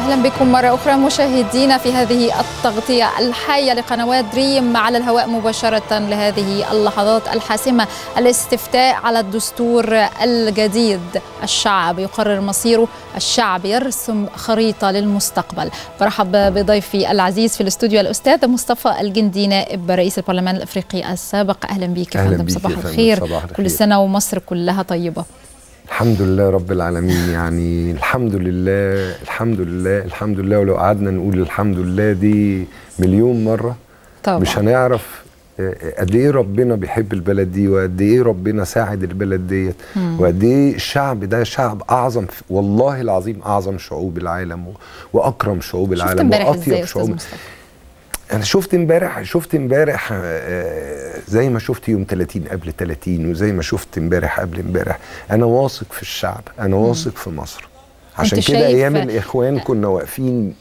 اهلا بكم مره اخرى مشاهدينا في هذه التغطيه الحيه لقنوات دريم على الهواء مباشره لهذه اللحظات الحاسمه الاستفتاء على الدستور الجديد الشعب يقرر مصيره الشعب يرسم خريطه للمستقبل برحب بضيفي العزيز في الاستوديو الاستاذ مصطفى الجندي نائب رئيس البرلمان الافريقي السابق اهلا بيك يا فندم صباح الخير صباح كل سنه ومصر كلها طيبه الحمد لله رب العالمين يعني الحمد لله الحمد لله الحمد لله ولو قعدنا نقول الحمد لله دي مليون مرة طبعا مش هنعرف قد ايه ربنا بيحب البلد دي وقد ايه ربنا ساعد البلد ديت وقد ايه الشعب ده شعب اعظم والله العظيم اعظم شعوب العالم واكرم شعوب العالم شفت امبارح ازاي واطيب يا شعوب استاذ مصطفى انا شفت امبارح شفت امبارح زي ما شفت يوم 30 قبل 30 وزي ما شفت امبارح قبل امبارح انا واثق في الشعب انا واثق في مصر عشان كنت كده شايف- ايام الاخوان كنا واقفين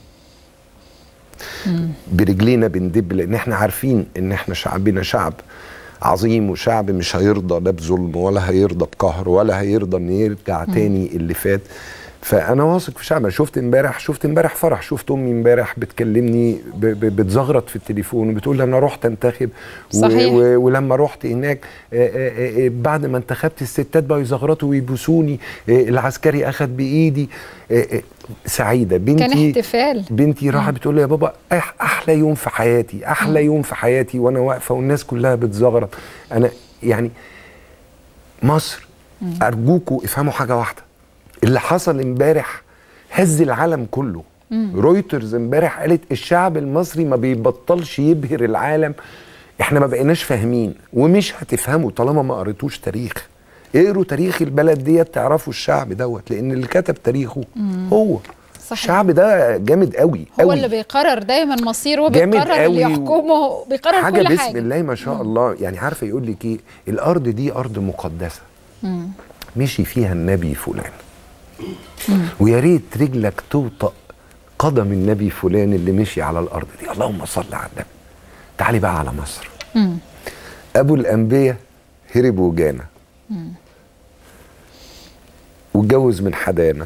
برجلينا بندب لان احنا عارفين ان احنا شعبنا شعب عظيم وشعب مش هيرضى لا بظلم ولا هيرضى بقهر ولا هيرضى ان يرجع تاني اللي فات فانا واثق في شعب أنا شفت امبارح شفت امبارح فرح شفت امي امبارح بتكلمني ب- ب- بتزغرط في التليفون وبتقول لي انا رحت انتخب و- صحيح. و- ولما رحت هناك آه، آه، آه، بعد ما انتخبت الستات بقوا يزغرطوا ويبوسوني آه، العسكري اخذ بايدي آه، آه، سعيده بنتي كان احتفال بنتي راحت بتقول لي يا بابا أح احلى يوم في حياتي احلى يوم في حياتي وانا واقفه والناس كلها بتزغرط انا يعني مصر ارجوكوا افهموا حاجه واحده اللي حصل امبارح هز العالم كله رويترز امبارح قالت الشعب المصري ما بيبطلش يبهر العالم احنا ما بقيناش فاهمين ومش هتفهموا طالما ما قريتوش تاريخ اقروا تاريخ البلد ديت تعرفوا الشعب دوت لان اللي كتب تاريخه هو صحيح. الشعب ده جامد قوي هو قوي اللي بيقرر دايما مصيره جامد وبيقرر اللي قوي و- يحكمه بيقرر حاجه كل بسم حاجه الله ما شاء الله يعني عارفه يقول لك ايه الارض دي ارض مقدسه مشي فيها النبي فلان ويا ريت رجلك توطأ قدم النبي فلان اللي مشي على الارض دي اللهم صل على النبي تعالي بقى على مصر ابو الانبياء هرب وجانا واتجوز من حدانا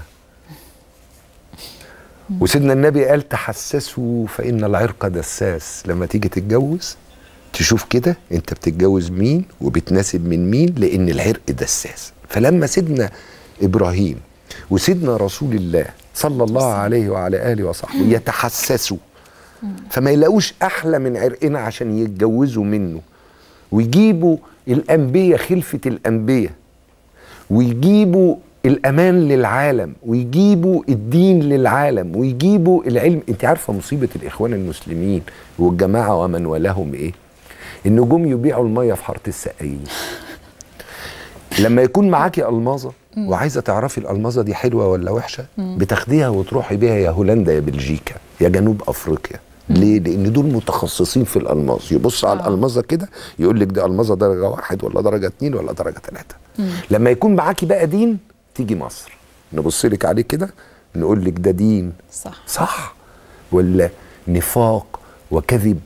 وسيدنا النبي قال تحسسوا فإن العرق دساس لما تيجي تتجوز تشوف كده انت بتتجوز مين وبتناسب من مين لأن العرق دساس فلما سيدنا إبراهيم وسيدنا رسول الله صلى الله عليه وعلى آله وصحبه يتحسسوا فما يلاقوش أحلى من عرقنا عشان يتجوزوا منه ويجيبوا الأنبياء خلفة الأنبياء ويجيبوا الامان للعالم ويجيبوا الدين للعالم ويجيبوا العلم انت عارفه مصيبه الاخوان المسلمين والجماعه ومن والاهم ايه ان جم يبيعوا الميه في حاره السقايين لما يكون معاكي الماظه وعايزه تعرفي الالماظه دي حلوه ولا وحشه بتاخديها وتروحي بيها يا هولندا يا بلجيكا يا جنوب افريقيا ليه؟ لان دول متخصصين في الالماظ يبص على آه. الالماظه كده يقول لك ده الماظه درجه واحد ولا درجه اتنين ولا درجه ثلاثه لما يكون معاكي بقى دين تيجي مصر نبص لك عليه كده نقول لك ده دين صح صح ولا نفاق وكذب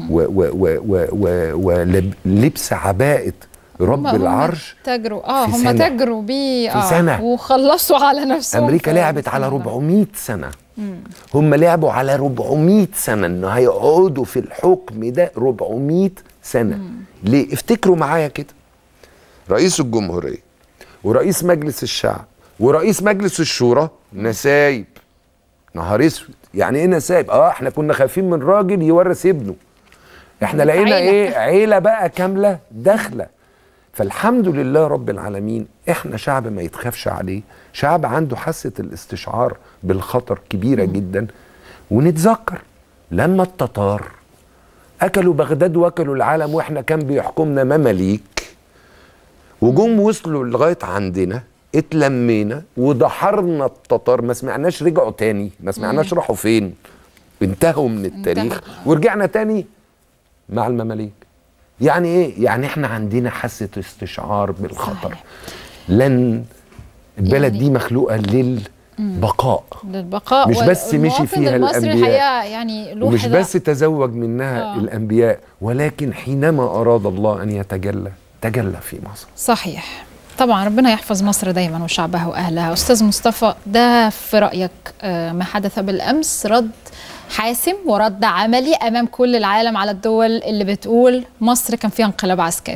ولبس عباءة رب هم- العرش هم تجروا اه في هم سنة. تجروا بيه في اه سنة. وخلصوا على نفسهم امريكا في لعبت على سنة. 400 سنه هم لعبوا على 400 سنه انه هيقعدوا في الحكم ده 400 سنه ليه افتكروا معايا كده رئيس الجمهوريه ورئيس مجلس الشعب ورئيس مجلس الشورى نسايب نهار اسود يعني ايه نسايب اه احنا كنا خايفين من راجل يورث ابنه احنا لقينا عيلة. ايه عيله بقى كامله داخله فالحمد لله رب العالمين احنا شعب ما يتخافش عليه شعب عنده حاسه الاستشعار بالخطر كبيره جدا ونتذكر لما التتار اكلوا بغداد واكلوا العالم واحنا كان بيحكمنا مماليك وجم وصلوا لغايه عندنا اتلمينا ودحرنا التتار ما سمعناش رجعوا تاني ما سمعناش راحوا فين انتهوا من التاريخ انتهوا. ورجعنا تاني مع المماليك يعني ايه يعني احنا عندنا حاسه استشعار بالخطر صحيح. لن البلد يعني- دي مخلوقه للبقاء للبقاء مش بس مشي والمواطن فيها المصري الأنبياء. الحقيقه يعني له ومش حذاء. بس تزوج منها آه. آه. الانبياء ولكن حينما اراد الله ان يتجلى تجلى في مصر صحيح طبعا ربنا يحفظ مصر دايما وشعبها واهلها استاذ مصطفى ده في رايك آه، ما حدث بالامس رد حاسم ورد عملي امام كل العالم على الدول اللي بتقول مصر كان فيها انقلاب عسكري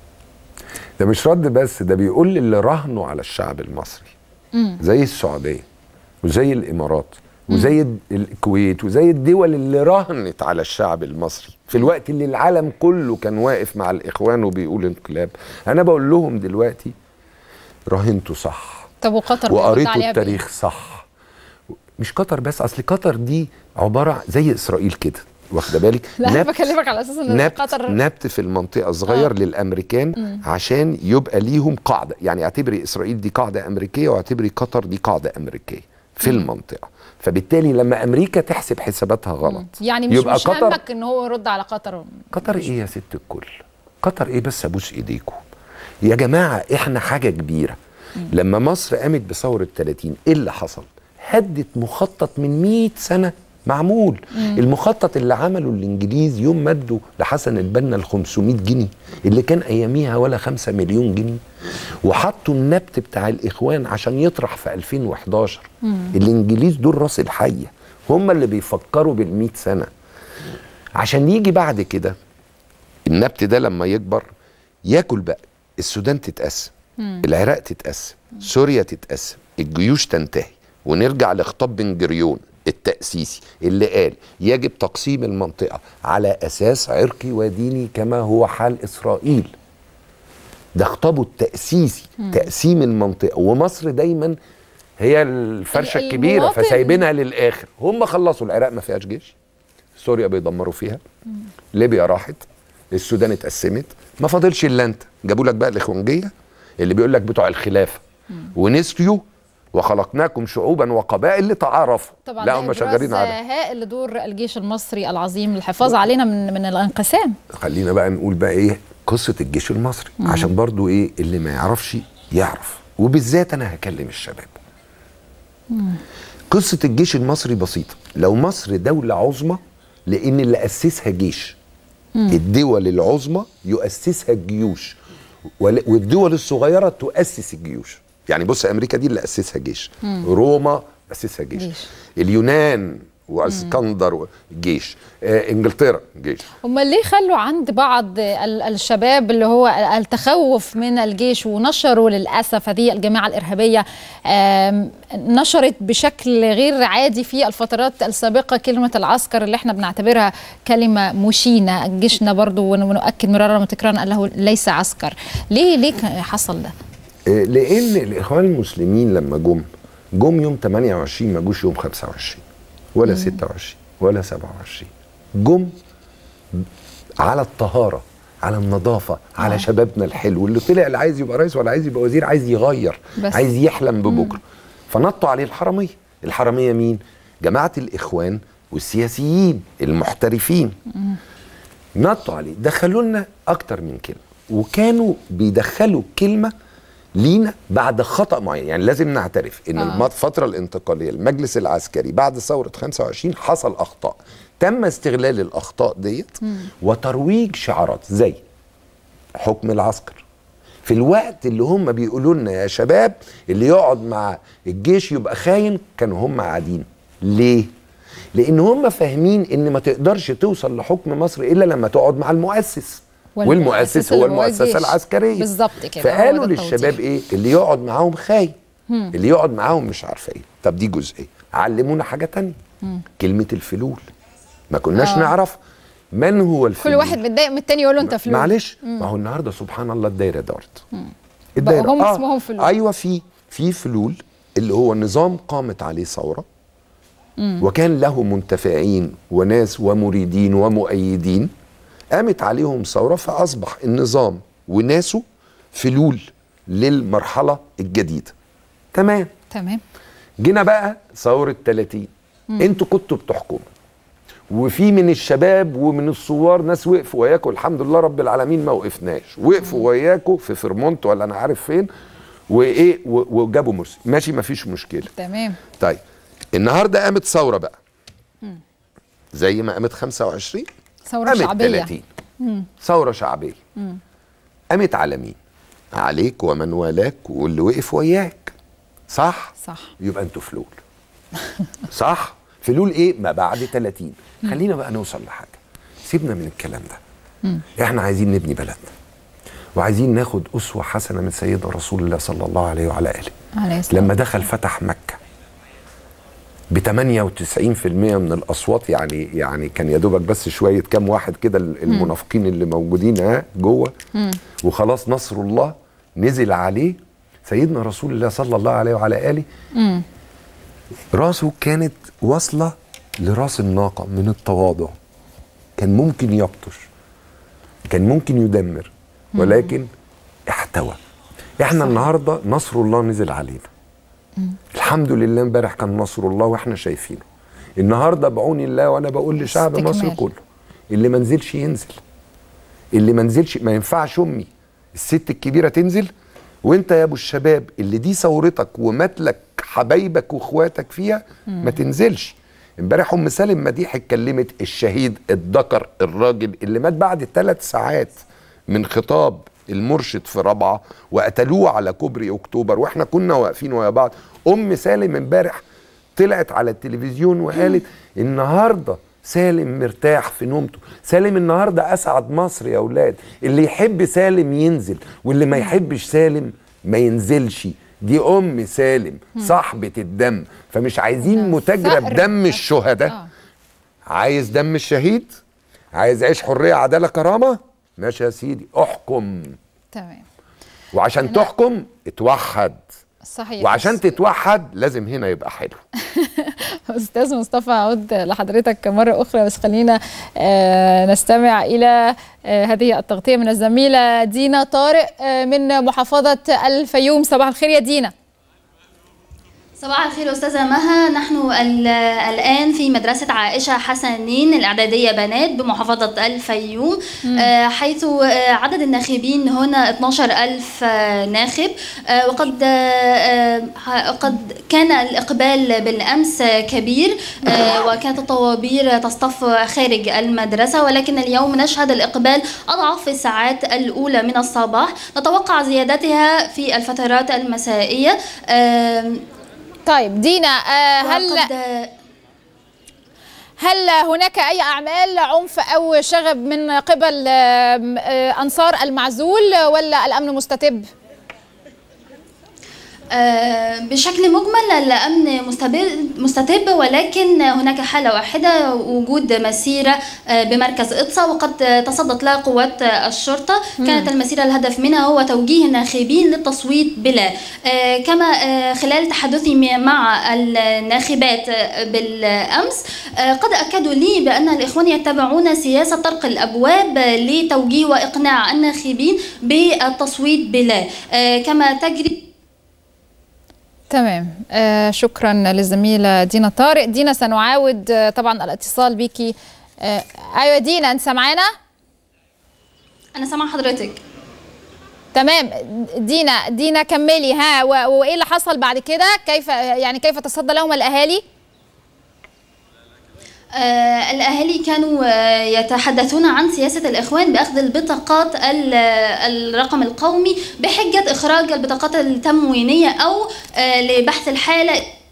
ده مش رد بس ده بيقول اللي راهنوا على الشعب المصري زي السعوديه وزي الامارات وزي الد- الكويت وزي الدول اللي راهنت على الشعب المصري في الوقت اللي العالم كله كان واقف مع الاخوان وبيقول انقلاب انا بقول لهم دلوقتي راهنتوا صح طب وقطر بيرد وقريتوا عليها بإيه؟ التاريخ صح مش قطر بس اصل قطر دي عباره عن- زي اسرائيل كده واخده بالك لا انا نبت- بكلمك على اساس ان نبت قطر نبت في المنطقه صغير آه. آه. للامريكان عشان يبقى ليهم قاعده يعني اعتبري اسرائيل دي قاعده امريكيه واعتبري قطر دي قاعده امريكيه في المنطقه فبالتالي لما امريكا تحسب حساباتها غلط يعني مش يبقى مش قطر همك ان هو يرد على قطر قطر ايه يا ست الكل قطر ايه بس ابوس ايديكم يا جماعه احنا حاجه كبيره لما مصر قامت بثوره 30 ايه اللي حصل هدت مخطط من 100 سنه معمول المخطط اللي عمله الانجليز يوم مدوا لحسن البنا ال 500 جنيه اللي كان اياميها ولا 5 مليون جنيه وحطوا النبت بتاع الاخوان عشان يطرح في 2011 الانجليز دول راس الحيه هم اللي بيفكروا بال 100 سنه عشان يجي بعد كده النبت ده لما يكبر ياكل بقى السودان تتقسم العراق تتقسم سوريا تتقسم الجيوش تنتهي ونرجع لخطاب بن جريون التأسيسي اللي قال يجب تقسيم المنطقة على أساس عرقي وديني كما هو حال إسرائيل ده خطابه التأسيسي تقسيم المنطقة ومصر دايما هي الفرشة ال- الكبيرة المواطن- فسايبينها للآخر هم خلصوا العراق ما فيهاش جيش سوريا بيدمروا فيها ليبيا راحت السودان اتقسمت ما فاضلش الا انت جابوا لك بقى الاخوانجيه اللي بيقول لك بتوع الخلافه ونسيوا وخلقناكم شعوبا وقبائل لتعارفوا طبعا لا ده هم إبراز شغالين على هائل لدور الجيش المصري العظيم للحفاظ علينا من من الانقسام خلينا بقى نقول بقى ايه قصه الجيش المصري عشان برضو ايه اللي ما يعرفش يعرف وبالذات انا هكلم الشباب قصه الجيش المصري بسيطه لو مصر دوله عظمى لان اللي اسسها جيش الدول العظمى يؤسسها الجيوش ول- والدول الصغيره تؤسس الجيوش يعني بص امريكا دي اللي اسسها جيش روما اسسها جيش, جيش. اليونان واسكندر جيش آه انجلترا جيش هم ليه خلوا عند بعض ال- الشباب اللي هو التخوف من الجيش ونشروا للاسف هذه الجماعه الارهابيه آم، نشرت بشكل غير عادي في الفترات السابقه كلمه العسكر اللي احنا بنعتبرها كلمه مشينه جيشنا برضو ون- ونؤكد مرارا وتكرارا انه ليس عسكر ليه ليه كان حصل ده آه، لان الاخوان المسلمين لما جم جم يوم 28 ما جوش يوم 25 ولا 26 ولا 27 جم على الطهاره على النظافه على آه. شبابنا الحلو اللي طلع اللي عايز يبقى رئيس ولا عايز يبقى وزير عايز يغير بس. عايز يحلم ببكره فنطوا عليه الحراميه الحراميه مين جماعه الاخوان والسياسيين المحترفين نطوا عليه دخلوا لنا اكتر من كلمه وكانوا بيدخلوا كلمه لينا بعد خطا معين يعني لازم نعترف ان آه. آه. الفتره الانتقاليه المجلس العسكري بعد ثوره 25 حصل اخطاء تم استغلال الاخطاء ديت وترويج شعارات زي حكم العسكر في الوقت اللي هم بيقولوا لنا يا شباب اللي يقعد مع الجيش يبقى خاين كانوا هم قاعدين ليه لان هم فاهمين ان ما تقدرش توصل لحكم مصر الا لما تقعد مع المؤسس والمؤسس هو اللي المؤسسه الجيش. العسكريه بالظبط كده هو فقالوا ده التوضيح. للشباب ايه اللي يقعد معاهم خاين اللي يقعد معاهم مش عارفه ايه طب دي جزئيه علمونا حاجه تانية كلمه الفلول ما كناش آه. نعرف من هو الفلول كل واحد متضايق من التاني يقول له انت فلوس معلش ما هو النهارده سبحان الله الدايره دارت بقوا هم اسمهم فلول. ايوه في في فلول اللي هو نظام قامت عليه ثوره وكان له منتفعين وناس ومريدين ومؤيدين قامت عليهم ثوره فاصبح النظام وناسه فلول للمرحله الجديده تمام تمام جينا بقى ثورة 30 انتوا كنتوا بتحكموا وفي من الشباب ومن الثوار ناس وقفوا وياكم الحمد لله رب العالمين ما وقفناش وقفوا وياكم في فرمونت ولا انا عارف فين وايه و- وجابوا مرسي ماشي ما فيش مشكله تمام طيب النهارده قامت ثوره بقى زي ما قامت 25 ثوره قامت شعبيه 30 ثوره شعبيه قامت على مين عليك ومن والاك واللي وقف وياك صح صح يبقى انتوا فلول صح فلول ايه ما بعد 30 خلينا بقى نوصل لحاجه سيبنا من الكلام ده احنا عايزين نبني بلدنا وعايزين ناخد اسوه حسنه من سيدنا رسول الله صلى الله عليه وعلى اله عليه السلام لما دخل فتح مكه ب 98% من الاصوات يعني يعني كان يا دوبك بس شويه كام واحد كده المنافقين اللي موجودين ها جوه وخلاص نصر الله نزل عليه سيدنا رسول الله صلى الله عليه وعلى اله راسه كانت واصله لراس الناقه من التواضع كان ممكن يبطش كان ممكن يدمر ولكن احتوى احنا النهارده نصر الله نزل علينا الحمد لله امبارح كان نصر الله واحنا شايفينه النهارده بعون الله وانا بقول لشعب مصر استكمال. كله اللي ما نزلش ينزل اللي ما نزلش ما ينفعش امي الست الكبيره تنزل وانت يا ابو الشباب اللي دي ثورتك ومات لك حبايبك واخواتك فيها ما تنزلش امبارح ام سالم مديح اتكلمت الشهيد الذكر الراجل اللي مات بعد ثلاث ساعات من خطاب المرشد في رابعه وقتلوه على كوبري اكتوبر واحنا كنا واقفين ويا بعض ام سالم امبارح طلعت على التلفزيون وقالت النهارده سالم مرتاح في نومته سالم النهارده اسعد مصر يا اولاد اللي يحب سالم ينزل واللي ما يحبش سالم ما ينزلش دي ام سالم صاحبه الدم فمش عايزين متاجره ثأر. بدم الشهداء آه. عايز دم الشهيد عايز عيش حريه عداله كرامه ماشي يا سيدي احكم تمام وعشان تحكم اتوحد صحيح وعشان تتوحد لازم هنا يبقى حلو استاذ مصطفى اعود لحضرتك مره اخرى بس خلينا آه، نستمع الى آه، هذه التغطيه من الزميله دينا طارق آه، من محافظه الفيوم صباح الخير يا دينا صباح الخير أستاذة مها نحن ال- الآن في مدرسة عائشة حسنين الإعدادية بنات بمحافظة الفيوم آه، حيث آه، عدد الناخبين هنا 12 ألف آه، ناخب آه، وقد آه، آه، قد كان الإقبال بالأمس آه، كبير آه، وكانت الطوابير تصطف خارج المدرسة ولكن اليوم نشهد الإقبال أضعف في الساعات الأولى من الصباح نتوقع زيادتها في الفترات المسائية آم، طيب دينا آه، هل وقد- هل هناك اي اعمال عنف او شغب من قبل آم، آه، انصار المعزول ولا الامن مستتب آه، بشكل مجمل الأمن مستبد مستتب ولكن هناك حالة واحدة وجود مسيرة آه، بمركز إقصى وقد آه، تصدت لها قوات آه، الشرطة كانت المسيرة الهدف منها هو توجيه الناخبين للتصويت بلا آه، كما آه، خلال تحدثي م- مع الناخبات آه، بالأمس آه، قد أكدوا لي بأن الإخوان يتبعون سياسة طرق الأبواب آه، لتوجيه وإقناع الناخبين بالتصويت بلا آه، كما تجري تمام آه شكرا للزميلة دينا طارق دينا سنعاود آه طبعا الاتصال بيكي آه ايوه دينا انت سامعانا أنا سامع حضرتك تمام دينا دينا كملي ها و- وايه اللي حصل بعد كده كيف يعني كيف تصدى لهم الاهالي آه، الأهالي كانوا آه، يتحدثون عن سياسة الإخوان بأخذ البطاقات ال- آه، الرقم القومي بحجة إخراج البطاقات التموينية أو آه، لبحث الحالة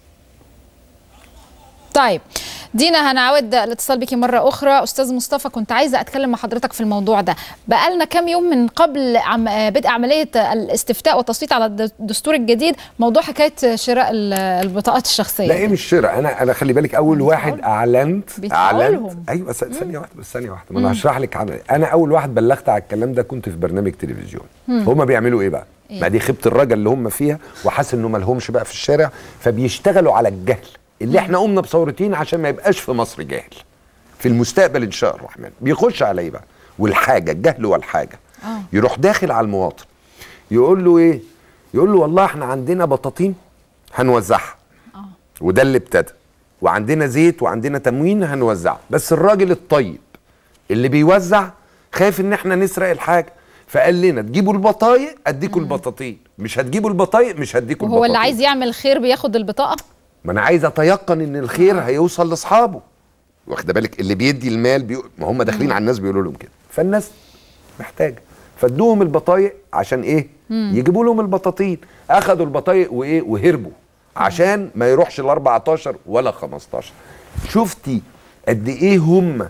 طيب دينا هنعود الاتصال بك مرة أخرى أستاذ مصطفى كنت عايزة أتكلم مع حضرتك في الموضوع ده بقالنا كام يوم من قبل عم بدء عملية الاستفتاء والتصويت على الدستور الجديد موضوع حكاية شراء ال- البطاقات الشخصية لا ايه مش شراء انا انا خلي بالك اول واحد اعلنت بيدفعوا اعلنت لهم. ايوه س- ثانيه واحده بس ثانيه واحده ما انا هشرح لك عن انا اول واحد بلغت على الكلام ده كنت في برنامج تلفزيون هما بيعملوا ايه بقى إيه؟ ما دي خيبه الرجل اللي هم فيها وحاسس انه ما لهمش بقى في الشارع فبيشتغلوا على الجهل اللي احنا قمنا بثورتين عشان ما يبقاش في مصر جاهل في المستقبل ان شاء الرحمن بيخش على ايه بقى والحاجه الجهل والحاجه آه. يروح داخل على المواطن يقول له ايه يقول له والله احنا عندنا بطاطين هنوزعها وده اللي ابتدى وعندنا زيت وعندنا تموين هنوزعه بس الراجل الطيب اللي بيوزع خايف ان احنا نسرق الحاجه فقال لنا تجيبوا البطايق اديكوا البطاطين مش هتجيبوا البطايق مش هديكوا وهو اللي البطاطين. عايز يعمل خير بياخد البطاقة ما انا عايز اتيقن ان الخير هيوصل لاصحابه واخده بالك اللي بيدي المال بيقول ما هم داخلين على الناس بيقولوا لهم كده فالناس محتاجه فادوهم البطايق عشان ايه يجيبوا لهم البطاطين اخدوا البطايق وايه وهربوا عشان ما يروحش ال 14 ولا 15 شفتي قد ايه هم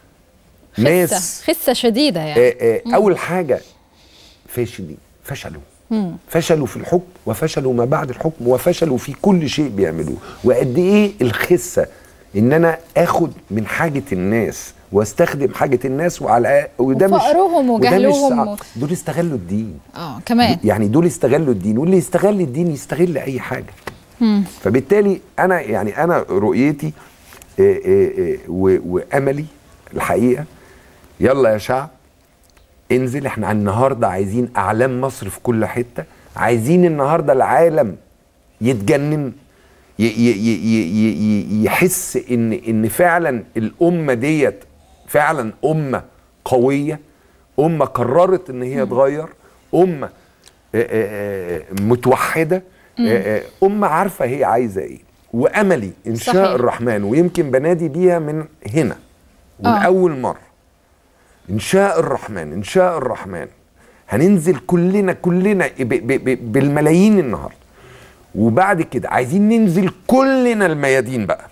ناس خسه خسه شديده يعني آه، آه، اول حاجه فاشلين فشلوا فشلوا في الحكم وفشلوا ما بعد الحكم وفشلوا في كل شيء بيعملوه وقد ايه الخسه ان انا اخد من حاجه الناس واستخدم حاجه الناس وعلى وده مش وفقرهم وده مش وجهلهم صعب. و- دول استغلوا الدين اه كمان يعني دول استغلوا الدين واللي يستغل الدين يستغل اي حاجه فبالتالي انا يعني انا رؤيتي آه، آه، آه، و- واملي الحقيقه يلا يا شعب انزل احنا النهارده عايزين اعلام مصر في كل حته عايزين النهارده العالم يتجنن ي- ي- ي- ي- ي- يحس ان ان فعلا الامه ديت فعلا امه قويه امه قررت ان هي تغير امه آه، آه، آه، متوحده آه، آه، امه عارفه هي عايزه ايه واملي ان شاء صحيح. الرحمن ويمكن بنادي بيها من هنا ولاول مره ان شاء الرحمن ان شاء الرحمن هننزل كلنا كلنا ب ب ب بالملايين النهارده وبعد كده عايزين ننزل كلنا الميادين بقى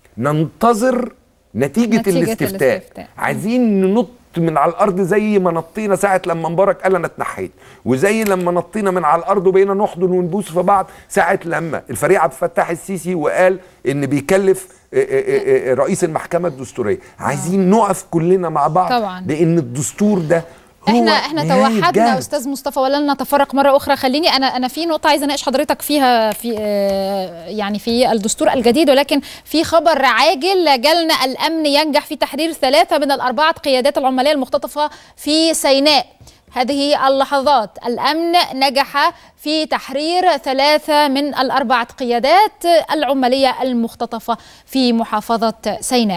ننتظر نتيجة, نتيجة الاستفتاء. الاستفتاء. عايزين ننط من على الارض زي ما نطينا ساعه لما مبارك قال انا اتنحيت وزي لما نطينا من على الارض وبقينا نحضن ونبوس في بعض ساعه لما الفريق عبد الفتاح السيسي وقال ان بيكلف آه، آه، آه، رئيس المحكمه الدستوريه عايزين نقف كلنا مع بعض طبعاً. لان الدستور ده هو احنا احنا نهاية توحدنا جهد. استاذ مصطفى ولن نتفرق مره اخرى خليني انا انا في نقطه عايزه اناقش حضرتك فيها في آه، يعني في الدستور الجديد ولكن في خبر عاجل جالنا الامن ينجح في تحرير ثلاثه من الاربعه قيادات العماليه المختطفه في سيناء هذه اللحظات الامن نجح في تحرير ثلاثه من الاربعه قيادات العماليه المختطفه في محافظه سيناء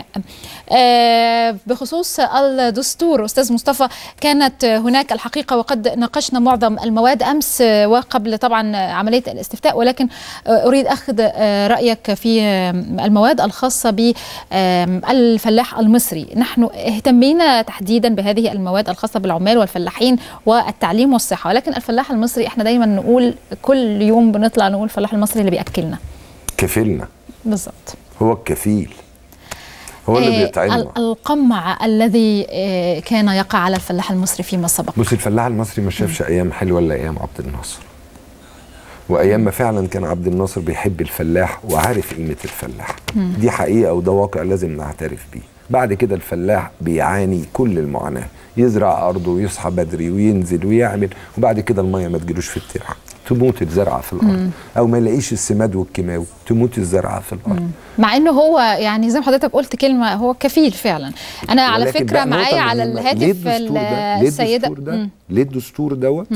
آه، بخصوص الدستور استاذ مصطفى كانت هناك الحقيقه وقد ناقشنا معظم المواد امس آه، وقبل طبعا عمليه الاستفتاء ولكن آه، اريد اخذ آه، رايك في آه، المواد الخاصه بالفلاح المصري نحن اهتمينا تحديدا بهذه المواد الخاصه بالعمال والفلاحين والتعليم والصحه ولكن الفلاح المصري احنا دايما نقول كل يوم بنطلع نقول الفلاح المصري اللي بياكلنا كفلنا بالظبط هو الكفيل هو اللي آه، بيطعمنا ال- القمع الذي آه، كان يقع على الفلاح المصري فيما سبق بص الفلاح المصري ما شافش ايام حلوه الا ايام عبد الناصر وايام ما فعلا كان عبد الناصر بيحب الفلاح وعارف قيمه الفلاح دي حقيقه وده واقع لازم نعترف بيه بعد كده الفلاح بيعاني كل المعاناه يزرع ارضه ويصحى بدري وينزل ويعمل وبعد كده الميه ما تجيلوش في الترعه تموت الزرعه في الارض او ما يلاقيش السماد والكيماوي تموت الزرعه في الارض مع انه هو يعني زي ما حضرتك قلت كلمه هو كفيل فعلا انا على ولكن فكره بقى نقطة معايا على مهمة. الهاتف ليه الدستور ده؟ ليه السيده الدستور ده؟ مم. ليه الدستور دوت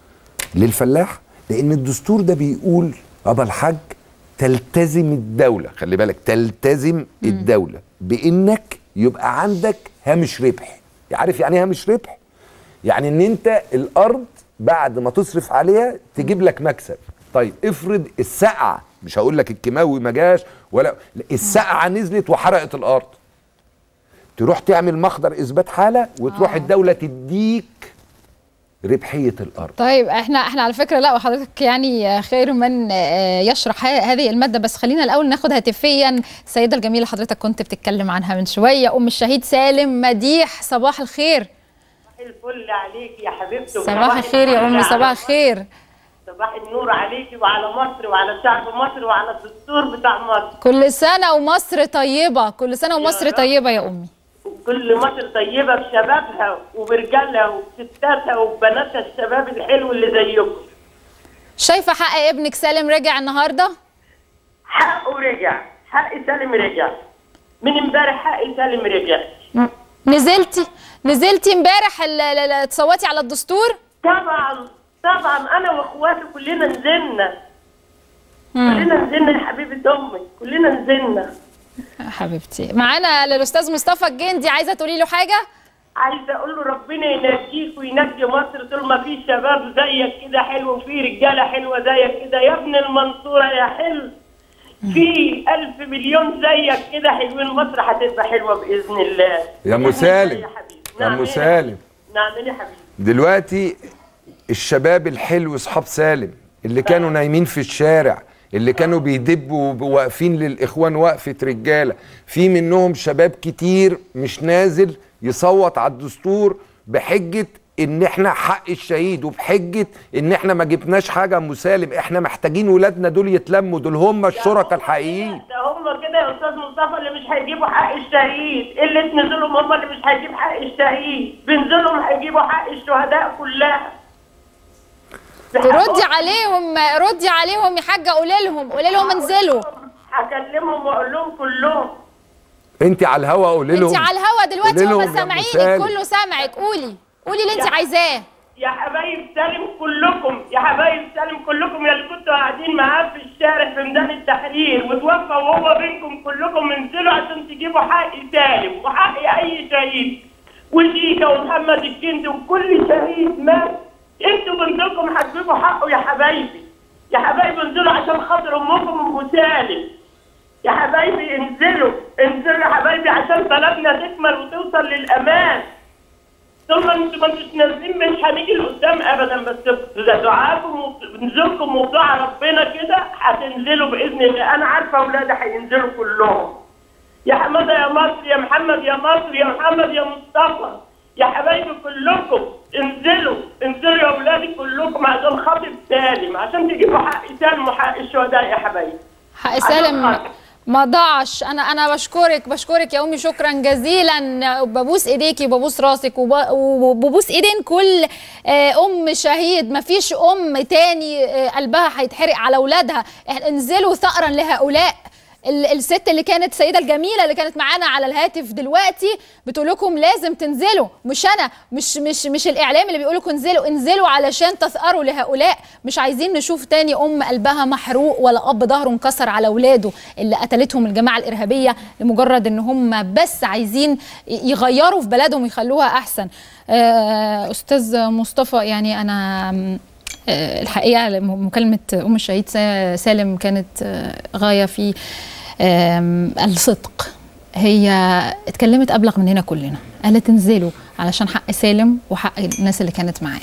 للفلاح لان الدستور ده بيقول ابا الحاج تلتزم الدوله خلي بالك تلتزم الدوله بانك يبقى عندك هامش ربح عارف يعني ايه هامش ربح يعني ان انت الارض بعد ما تصرف عليها تجيب لك مكسب طيب افرض السقعه مش هقول لك الكيماوي ما جاش ولا لا، السقعه نزلت وحرقت الارض تروح تعمل مخدر اثبات حاله وتروح آه. الدوله تديك ربحيه الارض طيب احنا احنا على فكره لا وحضرتك يعني خير من آه، يشرح ه- هذه الماده بس خلينا الاول ناخد هاتفيا السيده الجميله اللي حضرتك كنت بتتكلم عنها من شويه ام الشهيد سالم مديح صباح الخير الفل عليك يا حبيبتي صباح الخير يا امي صباح الخير صباح النور عليكي وعلى مصر وعلى شعب مصر وعلى الدستور بتاع مصر كل سنه ومصر طيبه كل سنه ومصر رب. طيبه يا امي وكل مصر طيبة بشبابها وبرجالها وبستاتها وبناتها الشباب الحلو اللي زيكم شايفه حق ابنك سالم رجع النهارده حقه رجع حق سالم رجع من امبارح حق سالم رجع نزلتي نزلتي امبارح ال- ال- ال- تصوتي على الدستور طبعا طبعا انا واخواتي كلنا نزلنا كلنا نزلنا يا حبيبة امي كلنا نزلنا حبيبتي معانا الاستاذ مصطفى الجندي عايزه تقولي له حاجه عايزه اقول له ربنا ينجيك وينجي مصر طول ما في شباب زيك كده حلو وفي رجاله حلوه زيك كده يا ابن المنصوره يا حلو في ألف مليون زيك كده حلوين مصر هتبقى حلوه باذن الله يا نعمل إيه مسالم يا حبيبي يا نعمل إيه؟ مسالم نعمل ايه يا حبيبي دلوقتي الشباب الحلو اصحاب سالم اللي كانوا نايمين في الشارع اللي كانوا بيدبوا واقفين للاخوان وقفه رجاله في منهم شباب كتير مش نازل يصوت على الدستور بحجه ان احنا حق الشهيد وبحجه ان احنا ما جبناش حاجه مسالم احنا محتاجين ولادنا دول يتلموا دول هم الشركاء الحقيقيين ده هم كده يا استاذ مصطفى اللي مش هيجيبوا حق الشهيد اللي نزلهم هم اللي مش هيجيب حق الشهيد بنزلهم هيجيبوا حق الشهداء كلها تردي عليهم ردي عليهم يا حاجه قولي لهم قولي لهم انزلوا هكلمهم واقول لهم كلهم انت على الهوا قولي لهم انت على الهوا دلوقتي قولي لهم هم يا سامعينك مسالم. كله سامعك قولي قولي اللي انت عايزاه يا حبايب سالم كلكم يا حبايب سالم كلكم يا اللي كنتوا قاعدين معاه في الشارع في ميدان التحرير وتوفى وهو بينكم كلكم انزلوا عشان تجيبوا حق سالم وحق اي شهيد وشيكا ومحمد الجندي وكل شهيد مات انتوا بنزلكم هتجيبوا حقه يا حبايبي يا حبايبي انزلوا عشان خاطر امكم ام سالم يا حبايبي انزلوا انزلوا يا حبايبي عشان بلدنا تكمل وتوصل للامان ثم انتوا ما انتوش نازلين مش هنيجي لقدام ابدا بس دعاكم ونزلكم ودعاء ربنا كده هتنزلوا باذن الله انا عارفه اولادي هينزلوا كلهم يا حماده يا مصر يا محمد يا مصر يا محمد يا مصطفى يا حبايبي كلكم انزلوا انزلوا يا اولادي كلكم عشان خاطر سالم عشان تجيبوا حق سالم وحق الشهداء يا حبايبي حق سالم ما ضاعش انا انا بشكرك بشكرك يا امي شكرا جزيلا ببوس ايديكي وببوس راسك وب- وببوس ايدين كل آه، ام شهيد ما فيش ام تاني آه، قلبها هيتحرق على اولادها إحنا انزلوا ثأرا لهؤلاء ال- الست اللي كانت السيده الجميله اللي كانت معانا على الهاتف دلوقتي بتقول لكم لازم تنزلوا مش انا مش مش مش الاعلام اللي بيقول لكم انزلوا انزلوا علشان تثأروا لهؤلاء مش عايزين نشوف تاني ام قلبها محروق ولا اب ظهره انكسر على اولاده اللي قتلتهم الجماعه الارهابيه لمجرد ان هم بس عايزين ي- يغيروا في بلدهم ويخلوها احسن آه، استاذ مصطفى يعني انا آم، آه، الحقيقه مكالمه ام الشهيد سا- سالم كانت آه، غايه في آم، الصدق هي اتكلمت ابلغ مننا كلنا قالت انزلوا علشان حق سالم وحق الناس اللي كانت معاه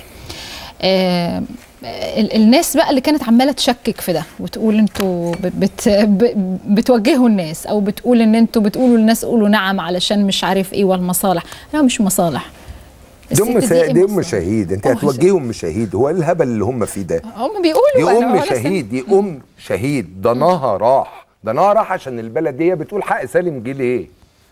آم، ال- الناس بقى اللي كانت عماله تشكك في ده وتقول انتوا ب- بت ب- بتوجهوا الناس او بتقول ان انتوا بتقولوا للناس قولوا نعم علشان مش عارف ايه والمصالح لا مش مصالح دي ام الست سا- دي ام مصالح. شهيد انت أم هتوجهي ام شهيد هو إيه الهبل اللي هم فيه ده هم بيقولوا دي أنا ام ولا سمعت. شهيد دي ام شهيد ضناها راح ضناها راح عشان البلديه بتقول حق سالم جه ليه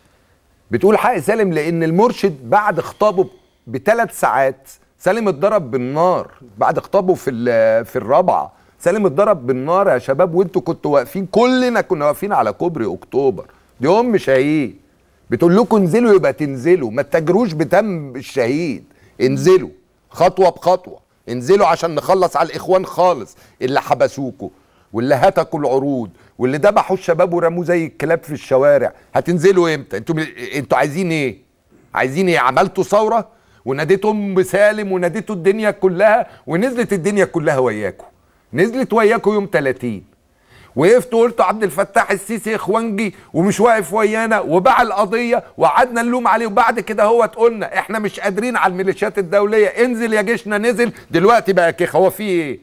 بتقول حق سالم لان المرشد بعد خطابه بثلاث ساعات سالم اتضرب بالنار بعد خطابه في ال- في الرابعه سالم اتضرب بالنار يا شباب وانتوا كنتوا واقفين كلنا كنا واقفين على كوبري اكتوبر دي ام شهيد بتقول لكم انزلوا يبقى تنزلوا ما تجروش بدم الشهيد انزلوا خطوه بخطوه انزلوا عشان نخلص على الاخوان خالص اللي حبسوكوا واللي هتكوا العروض واللي ذبحوا الشباب ورموه زي الكلاب في الشوارع هتنزلوا امتى انتوا انتوا عايزين ايه عايزين ايه عملتوا ثوره وناديتوا ام سالم وناديتوا الدنيا كلها ونزلت الدنيا كلها وياكم نزلت وياكم يوم 30 وقفت وقلت عبد الفتاح السيسي اخوانجي ومش واقف ويانا وباع القضيه وقعدنا نلوم عليه وبعد كده هو قلنا احنا مش قادرين على الميليشيات الدوليه انزل يا جيشنا نزل دلوقتي بقى كيخ هو في ايه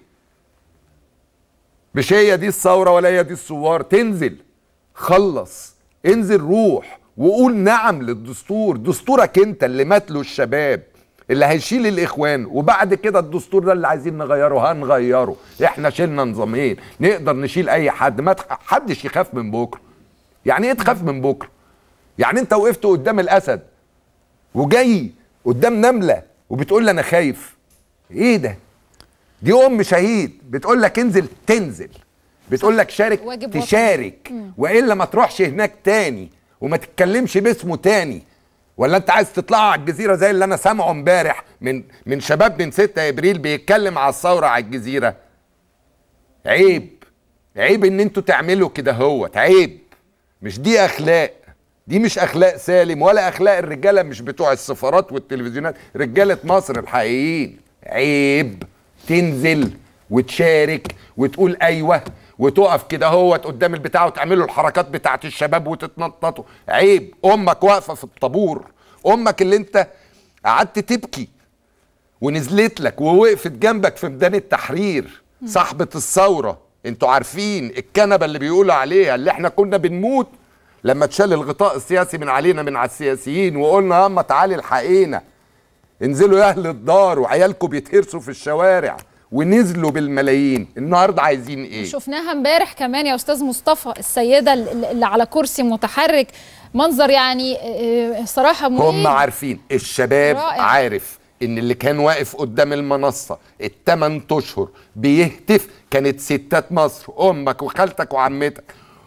مش هي دي الثوره ولا هي دي الثوار تنزل خلص انزل روح وقول نعم للدستور دستورك انت اللي مات له الشباب اللي هيشيل الاخوان وبعد كده الدستور ده اللي عايزين نغيره هنغيره احنا شلنا نظامين نقدر نشيل اي حد ما تخ- حدش يخاف من بكره يعني ايه تخاف من بكره يعني انت وقفت قدام الاسد وجاي قدام نمله وبتقول لي انا خايف ايه ده دي ام شهيد بتقول لك انزل تنزل بتقول لك شارك واجب وطني. تشارك والا ما تروحش هناك تاني وما تتكلمش باسمه تاني ولا انت عايز تطلعوا على الجزيره زي اللي انا سامعه امبارح من من شباب من 6 ابريل بيتكلم على الثوره على الجزيره عيب عيب ان انتوا تعملوا كده هوت عيب مش دي اخلاق دي مش اخلاق سالم ولا اخلاق الرجاله مش بتوع السفارات والتلفزيونات رجاله مصر الحقيقيين عيب تنزل وتشارك وتقول ايوه وتقف كده هوت قدام البتاع وتعملوا الحركات بتاعت الشباب وتتنططوا عيب امك واقفه في الطابور امك اللي انت قعدت تبكي ونزلت لك ووقفت جنبك في ميدان التحرير صاحبة الثورة انتوا عارفين الكنبة اللي بيقولوا عليها اللي احنا كنا بنموت لما اتشال الغطاء السياسي من علينا من على السياسيين وقلنا ياما تعالي الحقينا انزلوا يا اهل الدار وعيالكم بيتهرسوا في الشوارع ونزلوا بالملايين النهارده عايزين ايه شفناها امبارح كمان يا استاذ مصطفى السيده اللي على كرسي متحرك منظر يعني آه، صراحه مريب. هم عارفين الشباب رائع. عارف ان اللي كان واقف قدام المنصه الثمان اشهر بيهتف كانت ستات مصر امك وخالتك وعمتك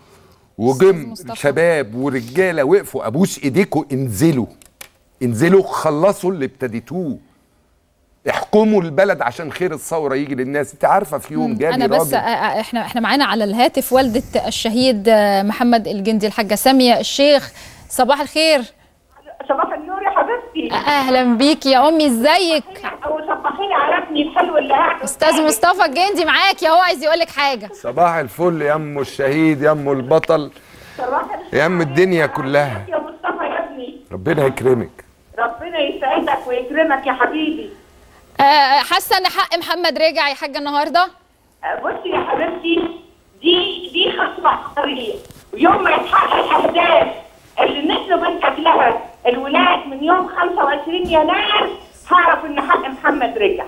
وجم مصطفى. شباب ورجاله وقفوا ابوس ايديكم انزلوا انزلوا خلصوا اللي ابتديتوه احكموا البلد عشان خير الثوره يجي للناس انت عارفه في يوم جالي انا بس راجل آه، آه، احنا احنا معانا على الهاتف والده الشهيد آه، محمد الجندي الحاجه ساميه الشيخ صباح الخير صباح النور يا حبيبتي اهلا بيكي يا امي ازيك وصبحيني على ابني الحلو اللي قاعد استاذ مصطفى الجندي معاك يا هو عايز يقول لك حاجه صباح الفل يا ام الشهيد يا ام البطل صباح يا ام الدنيا كلها يا مصطفى يا ابني ربنا يكرمك ربنا يسعدك ويكرمك يا حبيبي آه، حاسه ان حق محمد رجع يا حاجه النهارده بصي يا حبيبتي دي دي خطوه عبقريه ويوم ما يتحقق الاهداف اللي نزلوا بنتك لها الولاد من يوم 25 يناير هعرف ان حق محمد رجع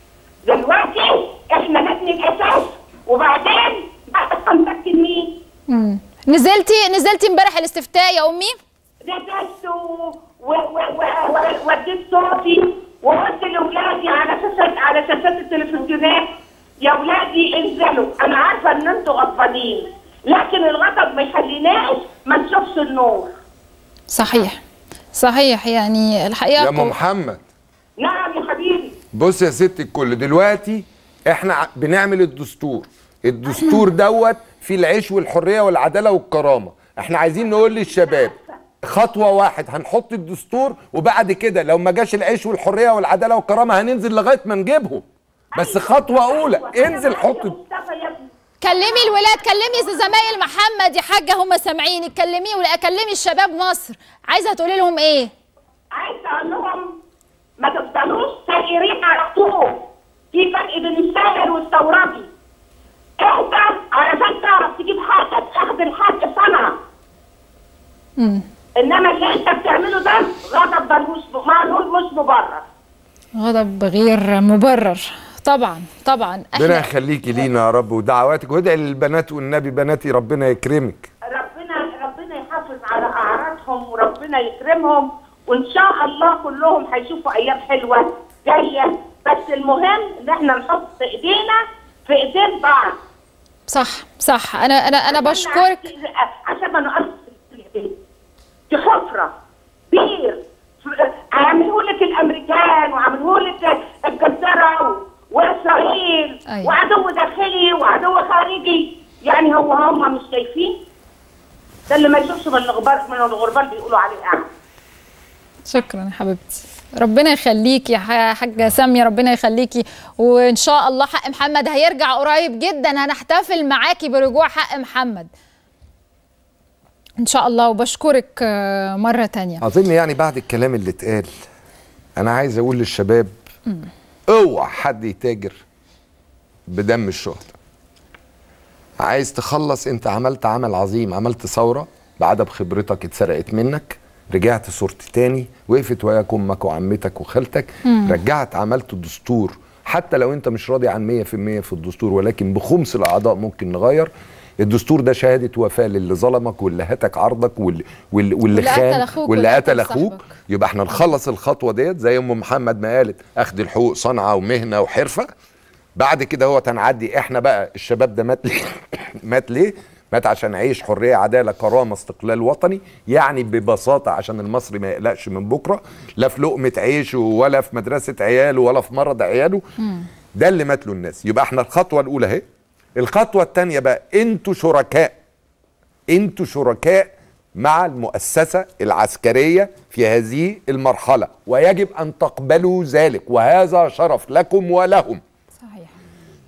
دلوقتي احنا نبني الاساس وبعدين بقى هنسكن مين؟ مم. نزلتي نزلتي امبارح الاستفتاء يا امي نزلت و- و- و- و- وديت صوتي وقلت لاولادي على شاشات على شاشات التلفزيونات يا اولادي انزلوا انا عارفه ان انتوا غضبانين لكن الغضب ما يخليناش ما نشوفش النور صحيح صحيح يعني الحقيقه يا ام محمد نعم يا حبيبي بص يا ست الكل دلوقتي احنا ع- بنعمل الدستور الدستور دوت فيه العيش والحريه والعداله والكرامه احنا عايزين نقول للشباب خطوه واحد هنحط الدستور وبعد كده لو ما جاش العيش والحريه والعداله والكرامه هننزل لغايه ما نجيبهم بس خطوه اولى انزل حط مصطفى يا ابني كلمي الولاد كلمي زمايل محمد يا حاجه هم سامعينك كلميه ولا كلمي الشباب مصر عايزه تقولي لهم ايه عايزه اقول لهم ما تفضلوش سائرين على طول في فرق بين السائر والثورجي اهدى علشان تعرف تجيب حقك اخذ الحق صنعه انما اللي انت بتعمله ده غضب ملهوش معلول مش مبرر غضب غير مبرر طبعا طبعا ربنا احنا يخليكي لينا يا رب ودعواتك وادعي للبنات والنبي بناتي ربنا يكرمك ربنا ربنا يحافظ على اعراضهم وربنا يكرمهم وان شاء الله كلهم هيشوفوا ايام حلوه جايه بس المهم ان احنا نحط ايدينا في ايدين بعض صح صح انا انا انا بشكرك عشان ما نقص دي حفره بير عاملوا لك الامريكان وعاملوا لك الجزيره واسرائيل أيوة. وعدو داخلي وعدو خارجي يعني هو هم مش شايفين ده اللي ما يشوفش من الغربال من الغربال بيقولوا عليه اعمى شكرا يا حبيبتي ربنا يخليكي يا ح- حاجه ساميه ربنا يخليكي وان شاء الله حق محمد هيرجع قريب جدا هنحتفل معاكي برجوع حق محمد ان شاء الله وبشكرك آه، مره تانية اظن يعني بعد الكلام اللي اتقال انا عايز اقول للشباب اوعى حد يتاجر بدم الشهداء عايز تخلص انت عملت عمل عظيم عملت ثوره بعدم خبرتك اتسرقت منك رجعت صورت تاني وقفت وياك امك وعمتك وخالتك رجعت عملت الدستور حتى لو انت مش راضي عن 100% في الدستور ولكن بخمس الاعضاء ممكن نغير الدستور ده شهاده وفاه للي ظلمك واللي هتك عرضك واللي واللي, واللي واللي قتل خان أخوك واللي واللي قتل قتل اخوك صاحبك. يبقى احنا نخلص الخطوه ديت زي ام محمد ما قالت اخذ الحقوق صنعه ومهنه وحرفه بعد كده هو هنعدي احنا بقى الشباب ده مات ليه مات ليه مات عشان عيش حريه عداله كرامه استقلال وطني يعني ببساطه عشان المصري ما يقلقش من بكره لا في لقمه عيشه ولا في مدرسه عياله ولا في مرض عياله ده اللي مات له الناس يبقى احنا الخطوه الاولى اهي الخطوه الثانيه بقى انتوا شركاء انتوا شركاء مع المؤسسة العسكرية في هذه المرحلة ويجب أن تقبلوا ذلك وهذا شرف لكم ولهم صحيح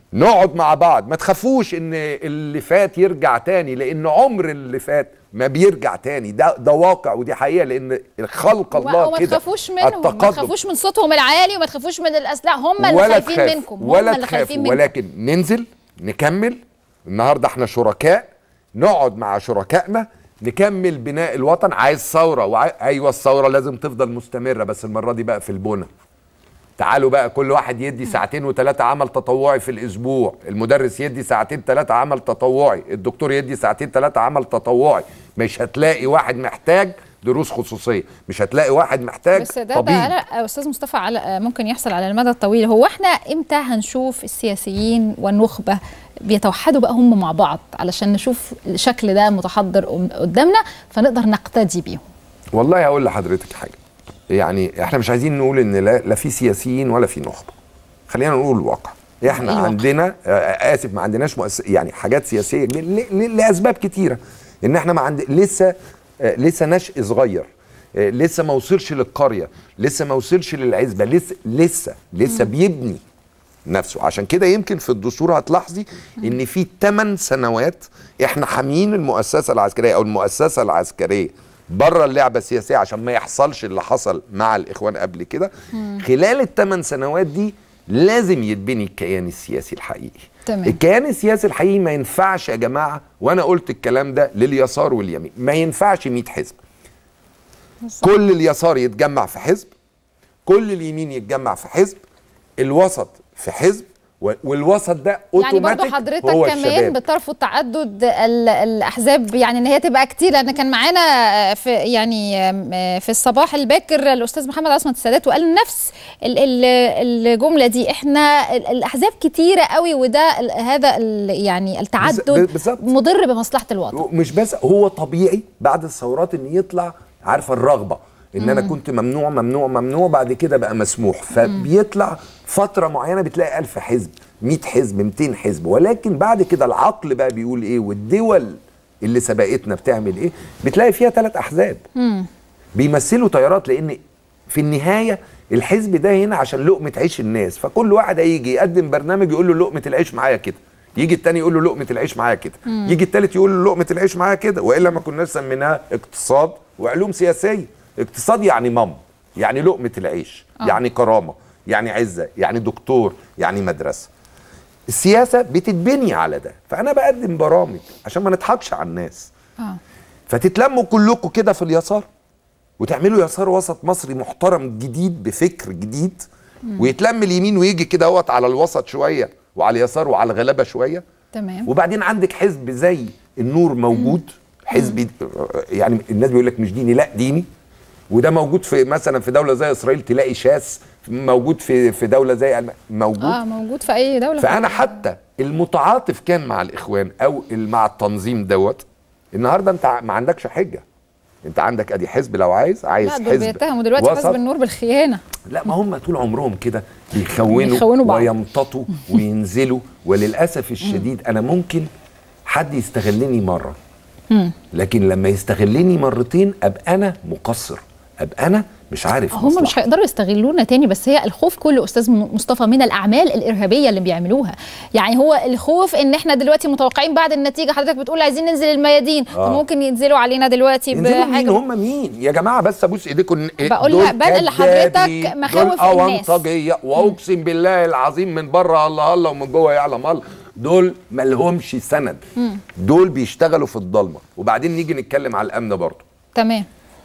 نقعد مع بعض ما تخافوش ان اللي فات يرجع تاني لان عمر اللي فات ما بيرجع تاني ده ده واقع ودي حقيقه لان خلق الله وما كده تخافوش منهم ما التقدم. تخافوش من صوتهم العالي وما تخافوش من الاسلحه هم اللي ولا خايفين تخاف منكم هم ولا اللي خايفين تخافوا منكم ولكن ننزل نكمل النهارده احنا شركاء نقعد مع شركائنا نكمل بناء الوطن عايز ثوره وعاي... ايوه الثوره لازم تفضل مستمره بس المره دي بقى في البنى تعالوا بقى كل واحد يدي ساعتين وثلاثة عمل تطوعي في الأسبوع المدرس يدي ساعتين ثلاثة عمل تطوعي الدكتور يدي ساعتين ثلاثة عمل تطوعي مش هتلاقي واحد محتاج دروس خصوصية مش هتلاقي واحد محتاج بس ده طبيب بقى لا استاذ مصطفى على ممكن يحصل على المدى الطويل هو احنا امتى هنشوف السياسيين والنخبه بيتوحدوا بقى هم مع بعض علشان نشوف الشكل ده متحضر قدامنا فنقدر نقتدي بيهم والله هقول لحضرتك حاجه يعني احنا مش عايزين نقول ان لا, لا في سياسيين ولا في نخبه خلينا نقول الواقع احنا الواقع. عندنا آه، اسف ما عندناش مؤس... يعني حاجات سياسيه ل... ل... لاسباب كتيره ان احنا ما عند لسه آه، لسه نشء صغير آه، لسه ما وصلش للقريه لسه ما وصلش للعزبه لسه لسه لسه بيبني نفسه عشان كده يمكن في الدستور هتلاحظي ان في 8 سنوات احنا حاميين المؤسسه العسكريه او المؤسسه العسكريه بره اللعبه السياسيه عشان ما يحصلش اللي حصل مع الاخوان قبل كده خلال الثمان سنوات دي لازم يتبني الكيان السياسي الحقيقي تمام. الكيان السياسي الحقيقي ما ينفعش يا جماعه وانا قلت الكلام ده لليسار واليمين ما ينفعش 100 حزب كل اليسار يتجمع في حزب كل اليمين يتجمع في حزب الوسط في حزب و- والوسط ده يعني برضو اوتوماتيك حضرتك هو كمان الشباب بترفض تعدد ال- الاحزاب يعني ان هي تبقى كتير لان كان معانا في يعني في الصباح الباكر الاستاذ محمد عصمت السادات وقال نفس ال- ال- الجمله دي احنا ال- الاحزاب كتيره قوي وده ال- هذا ال- يعني التعدد بالظبط. مضر بمصلحه الوطن مش بس هو طبيعي بعد الثورات ان يطلع عارفه الرغبه ان انا كنت ممنوع ممنوع ممنوع بعد كده بقى مسموح فبيطلع فتره معينه بتلاقي ألف حزب 100 حزب 200 حزب ولكن بعد كده العقل بقى بيقول ايه والدول اللي سبقتنا بتعمل ايه بتلاقي فيها ثلاث احزاب بيمثلوا تيارات لان في النهايه الحزب ده هنا عشان لقمه عيش الناس فكل واحد هيجي يقدم برنامج يقول له لقمه العيش معايا كده يجي التاني يقول له لقمه العيش معايا كده يجي التالت يقول له لقمه العيش معايا كده والا ما كناش سميناها اقتصاد وعلوم سياسيه اقتصاد يعني مام يعني لقمه العيش آه. يعني كرامه يعني عزه يعني دكتور يعني مدرسه السياسه بتتبني على ده فانا بقدم برامج عشان ما نضحكش على الناس اه فتتلموا كلكم كده في اليسار وتعملوا يسار وسط مصري محترم جديد بفكر جديد ويتلم اليمين ويجي كده اهوت على الوسط شويه وعلى اليسار وعلى الغلابه شويه تمام وبعدين عندك حزب زي النور موجود حزب يعني الناس بيقول لك مش ديني لا ديني وده موجود في مثلا في دوله زي اسرائيل تلاقي شاس موجود في في دوله زي ألم- موجود اه موجود في اي دوله فانا حتى المتعاطف كان مع الاخوان او ال- مع التنظيم دوت النهارده انت ع- ما عندكش حجه انت عندك ادي حزب لو عايز عايز لا دول حزب بيتهموا دلوقتي وسط. حزب النور بالخيانه لا ما هم طول عمرهم كده بيخونوا, بيخونوا بعض. ويمتطوا وينزلوا وللاسف الشديد انا ممكن حد يستغلني مره لكن لما يستغلني مرتين ابقى انا مقصر ابقى انا مش عارف هم مش مصلحتي. هيقدروا يستغلونا تاني بس هي الخوف كله استاذ م- مصطفى من الاعمال الارهابيه اللي بيعملوها يعني هو الخوف ان احنا دلوقتي متوقعين بعد النتيجه حضرتك بتقول عايزين ننزل الميادين آه. ممكن ينزلوا علينا دلوقتي ينزلوا مين بحاجه هم مين يا جماعه بس ابوس ايديكم إن- بقول دول لها- بنقل لحضرتك كدابين، مخاوف دول الناس. أونطجية واقسم بالله العظيم من بره الله الله ومن جوه يعلم الله دول مالهمش سند دول بيشتغلوا في الضلمه وبعدين نيجي نتكلم على الامن برضه تمام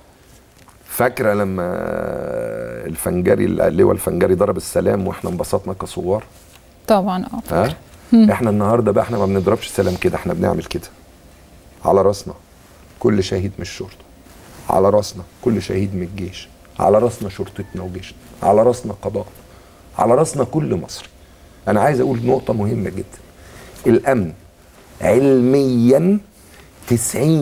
فاكره لما الفنجري اللواء الفنجري ضرب السلام واحنا انبسطنا كثوار طبعا اه ها احنا النهارده بقى احنا ما بنضربش سلام كده احنا بنعمل كده على راسنا كل شهيد من الشرطه على راسنا كل شهيد من الجيش على راسنا شرطتنا وجيشنا على راسنا قضاء على راسنا كل مصري انا عايز اقول نقطه مهمه جدا الامن علميا 90%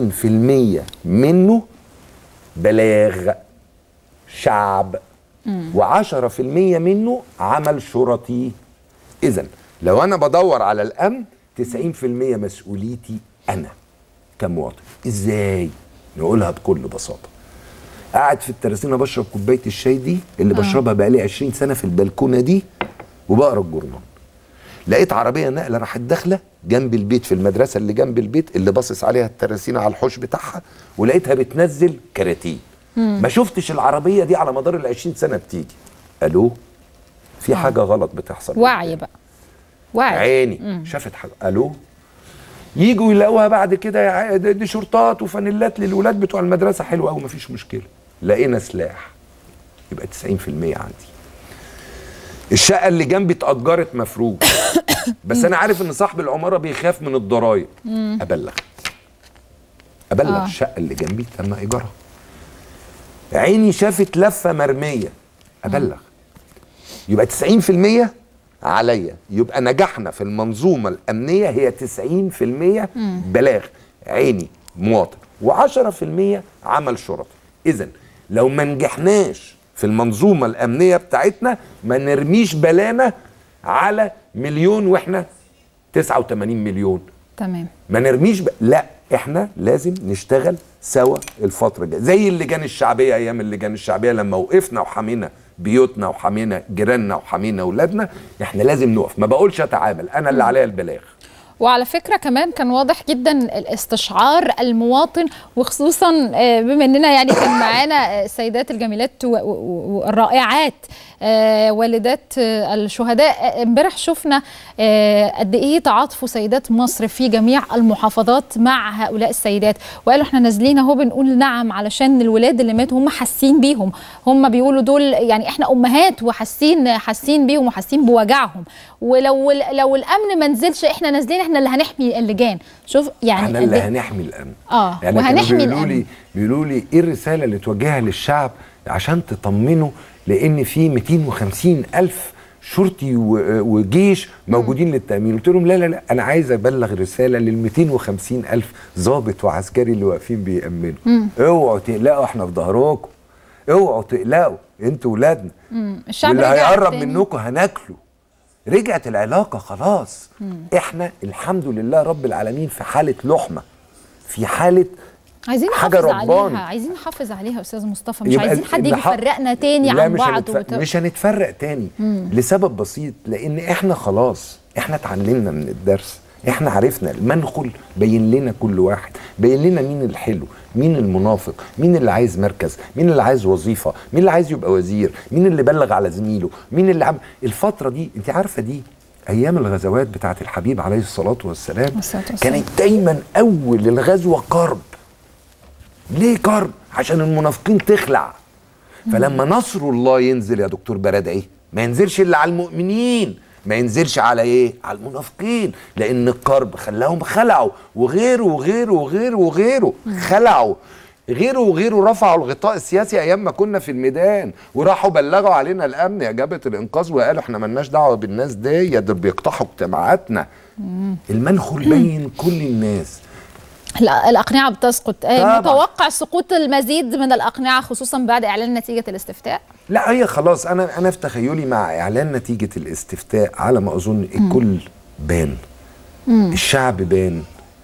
منه بلاغ شعب و10% منه عمل شرطي اذا لو انا بدور على الامن 90% مسؤوليتي انا كمواطن ازاي نقولها بكل بساطه قاعد في الترسينه بشرب كوبايه الشاي دي اللي بشربها بقالي 20 سنه في البلكونه دي وبقرا الجورنال لقيت عربيه نقله راحت داخله جنب البيت في المدرسه اللي جنب البيت اللي باصص عليها التراسين على الحوش بتاعها ولقيتها بتنزل كراتين ما شفتش العربيه دي على مدار ال 20 سنه بتيجي الو في حاجه غلط بتحصل وعي بقى وعي عيني شافت حاجه الو يجوا يلاقوها بعد كده يا ع- دي دي شرطات وفانيلات للولاد بتوع المدرسه حلوه قوي مفيش مشكله لقينا سلاح يبقى 90% عندي الشقه اللي جنبي اتاجرت مفروض بس انا عارف ان صاحب العماره بيخاف من الضرايب ابلغ ابلغ آه. الشقه اللي جنبي تم ايجارها عيني شافت لفه مرميه ابلغ يبقى 90% عليا يبقى نجحنا في المنظومة الأمنية هي 90% بلاغ عيني مواطن و10% عمل شرطي إذا لو ما نجحناش في المنظومة الأمنية بتاعتنا ما نرميش بلانا على مليون وإحنا 89 مليون تمام ما نرميش ب... لا احنا لازم نشتغل سوا الفتره الجايه زي اللجان الشعبيه ايام اللجان الشعبيه لما وقفنا وحمينا بيوتنا وحمينا جيراننا وحمينا اولادنا احنا لازم نقف ما بقولش اتعامل انا اللي عليا البلاغ وعلى فكرة كمان كان واضح جدا الاستشعار المواطن وخصوصا آه، بما اننا يعني كان معانا آه، السيدات الجميلات و- و- والرائعات آه، والدات آه، الشهداء آه، امبارح شفنا آه، قد ايه تعاطفوا سيدات مصر في جميع المحافظات مع هؤلاء السيدات وقالوا احنا نازلين اهو بنقول نعم علشان الولاد اللي ماتوا هم حاسين بيهم هم بيقولوا دول يعني احنا امهات وحاسين حاسين بيهم وحاسين بوجعهم ولو لو الامن ما نزلش احنا نازلين احنا اللي هنحمي اللجان شوف يعني احنا قد اللي إيه؟ هنحمي الامن اه يعني كانوا وهنحمي بيقولوا لي الامن بيقولوا لي ايه الرساله اللي توجهها للشعب عشان تطمنوا لان في 250 الف شرطي و- وجيش موجودين للتامين قلت لهم لا لا لا انا عايز ابلغ رساله لل 250 الف ضابط وعسكري اللي واقفين بيامنوا اوعوا تقلقوا احنا في ظهركم اوعوا تقلقوا انتوا ولادنا مم. الشعب واللي رجع هيقرب تاني. منكم هناكله رجعت العلاقه خلاص احنا الحمد لله رب العالمين في حاله لحمه في حاله عايزين حاجة نحافظ رباني. عليها عايزين نحافظ عليها يا استاذ مصطفى مش يبقى عايزين حد يجي اللي ح- يفرقنا تاني لا عن مش بعض هنتف... وت... مش هنتفرق تاني لسبب بسيط لان احنا خلاص احنا اتعلمنا من الدرس احنا عرفنا المنخل بين لنا كل واحد بين لنا مين الحلو مين المنافق مين اللي عايز مركز مين اللي عايز وظيفه مين اللي عايز يبقى وزير مين اللي بلغ على زميله مين اللي عم الفتره دي انت عارفه دي ايام الغزوات بتاعت الحبيب عليه الصلاه والسلام الصلاة والسلام. كانت دايما اول الغزوه كرب ليه كرب عشان المنافقين تخلع فلما نصر الله ينزل يا دكتور برادعي ما ينزلش الا على المؤمنين ما ينزلش على ايه على المنافقين لان الكرب خلاهم خلعوا وغيره وغيره وغيره وغيره خلعوا غيره وغيره رفعوا الغطاء السياسي ايام ما كنا في الميدان وراحوا بلغوا علينا الامن يا جبهه الانقاذ وقالوا احنا ملناش دعوه بالناس دي دول بيقتحوا اجتماعاتنا المنخل بين كل الناس لا، الأقنعة بتسقط آه، طبعاً. متوقع سقوط المزيد من الأقنعة خصوصا بعد إعلان نتيجة الاستفتاء لا هي خلاص انا انا في تخيلي مع اعلان نتيجه الاستفتاء على ما اظن الكل بان الشعب بان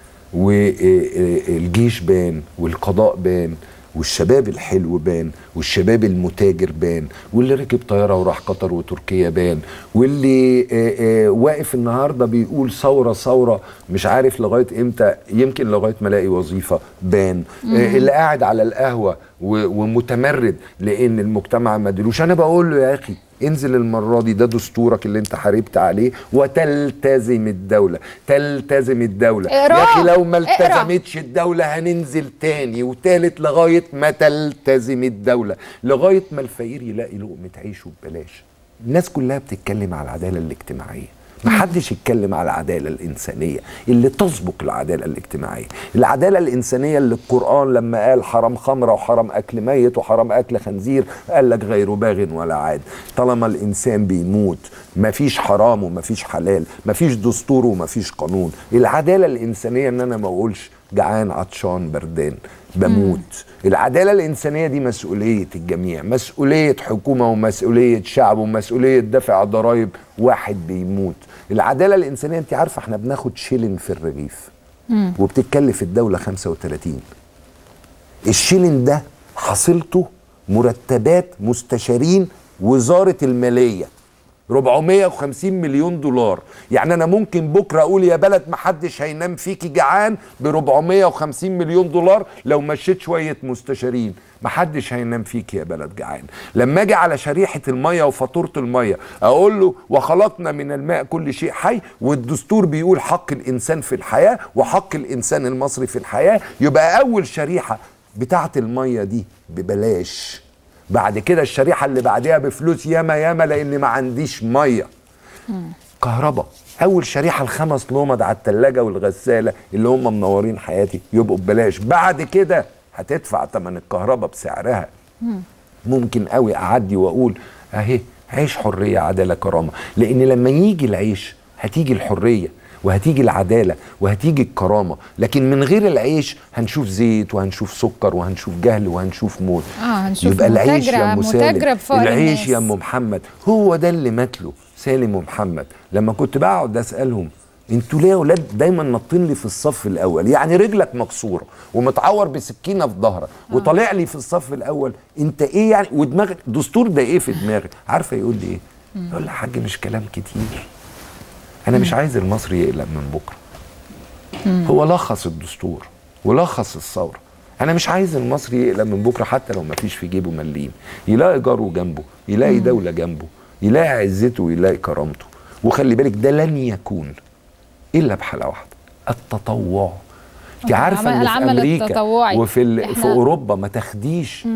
والجيش بان والقضاء بان والشباب الحلو بان والشباب المتاجر بان واللي ركب طياره وراح قطر وتركيا بان واللي آه، آه، واقف النهارده بيقول ثوره ثوره مش عارف لغايه امتى يمكن لغايه ما الاقي وظيفه بان آه، اللي قاعد على القهوه و- ومتمرد لان المجتمع ما ادلوش انا بقول له يا اخي انزل المره دي ده دستورك اللي انت حاربت عليه وتلتزم الدوله تلتزم الدوله يا اقراه، اخي لو ما اقرا. التزمتش الدوله هننزل تاني وتالت لغايه ما تلتزم الدوله لغايه ما الفقير يلاقي لقمه عيشه ببلاش الناس كلها بتتكلم على العداله الاجتماعيه محدش يتكلم على العداله الانسانيه اللي تسبق العداله الاجتماعيه العداله الانسانيه اللي القران لما قال حرام خمره وحرام اكل ميت وحرام اكل خنزير قال لك غير باغ ولا عاد طالما الانسان بيموت مفيش حرام ومفيش حلال مفيش دستور ومفيش قانون العداله الانسانيه ان انا ما اقولش جعان عطشان بردان بموت العداله الانسانيه دي مسؤوليه الجميع مسؤوليه حكومه ومسؤوليه شعب ومسؤوليه دفع ضرائب واحد بيموت العداله الانسانيه انت عارفه احنا بناخد شيلن في الرغيف وبتتكلف الدوله 35 الشيلن ده حصيلته مرتبات مستشارين وزاره الماليه 450 مليون دولار يعني انا ممكن بكره اقول يا بلد ما حدش هينام فيكي جعان ب 450 مليون دولار لو مشيت شويه مستشارين ما حدش هينام فيك يا بلد جعان لما اجي على شريحه الميه وفاتوره الميه اقول له وخلقنا من الماء كل شيء حي والدستور بيقول حق الانسان في الحياه وحق الانسان المصري في الحياه يبقى اول شريحه بتاعه الميه دي ببلاش بعد كده الشريحه اللي بعدها بفلوس ياما ياما لان ما عنديش ميه كهرباء اول شريحه الخمس لمض على الثلاجه والغساله اللي هم منورين حياتي يبقوا ببلاش بعد كده هتدفع ثمن الكهرباء بسعرها ممكن قوي اعدي واقول اهي عيش حريه عداله كرامه لان لما يجي العيش هتيجي الحريه وهتيجي العداله وهتيجي الكرامه لكن من غير العيش هنشوف زيت وهنشوف سكر وهنشوف جهل وهنشوف موت اه هنشوف يبقى العيش يا ام متاجرة- سالم متاجرة بفقر العيش الناس. يا ام محمد هو ده اللي ماكله سالم ومحمد لما كنت بقعد اسالهم انتوا ليه يا اولاد دايما نطين لي في الصف الاول يعني رجلك مكسوره ومتعور بسكينه في ظهرك وطالع لي في الصف الاول انت ايه يعني ودماغك دستور ده ايه في دماغك عارفه يقول لي ايه يقول لي يا حاج مش كلام كتير انا مش عايز المصري يقلق من بكره هو لخص الدستور ولخص الثوره انا مش عايز المصري يقلق من بكره حتى لو ما فيش في جيبه مليم يلاقي جاره جنبه يلاقي دوله جنبه يلاقي عزته ويلاقي كرامته وخلي بالك ده لن يكون الا بحاله واحده التطوع انت آه، عارفه العمل- ان في العمل امريكا التطوعي. وفي ال... في إحنا- اوروبا ما تاخديش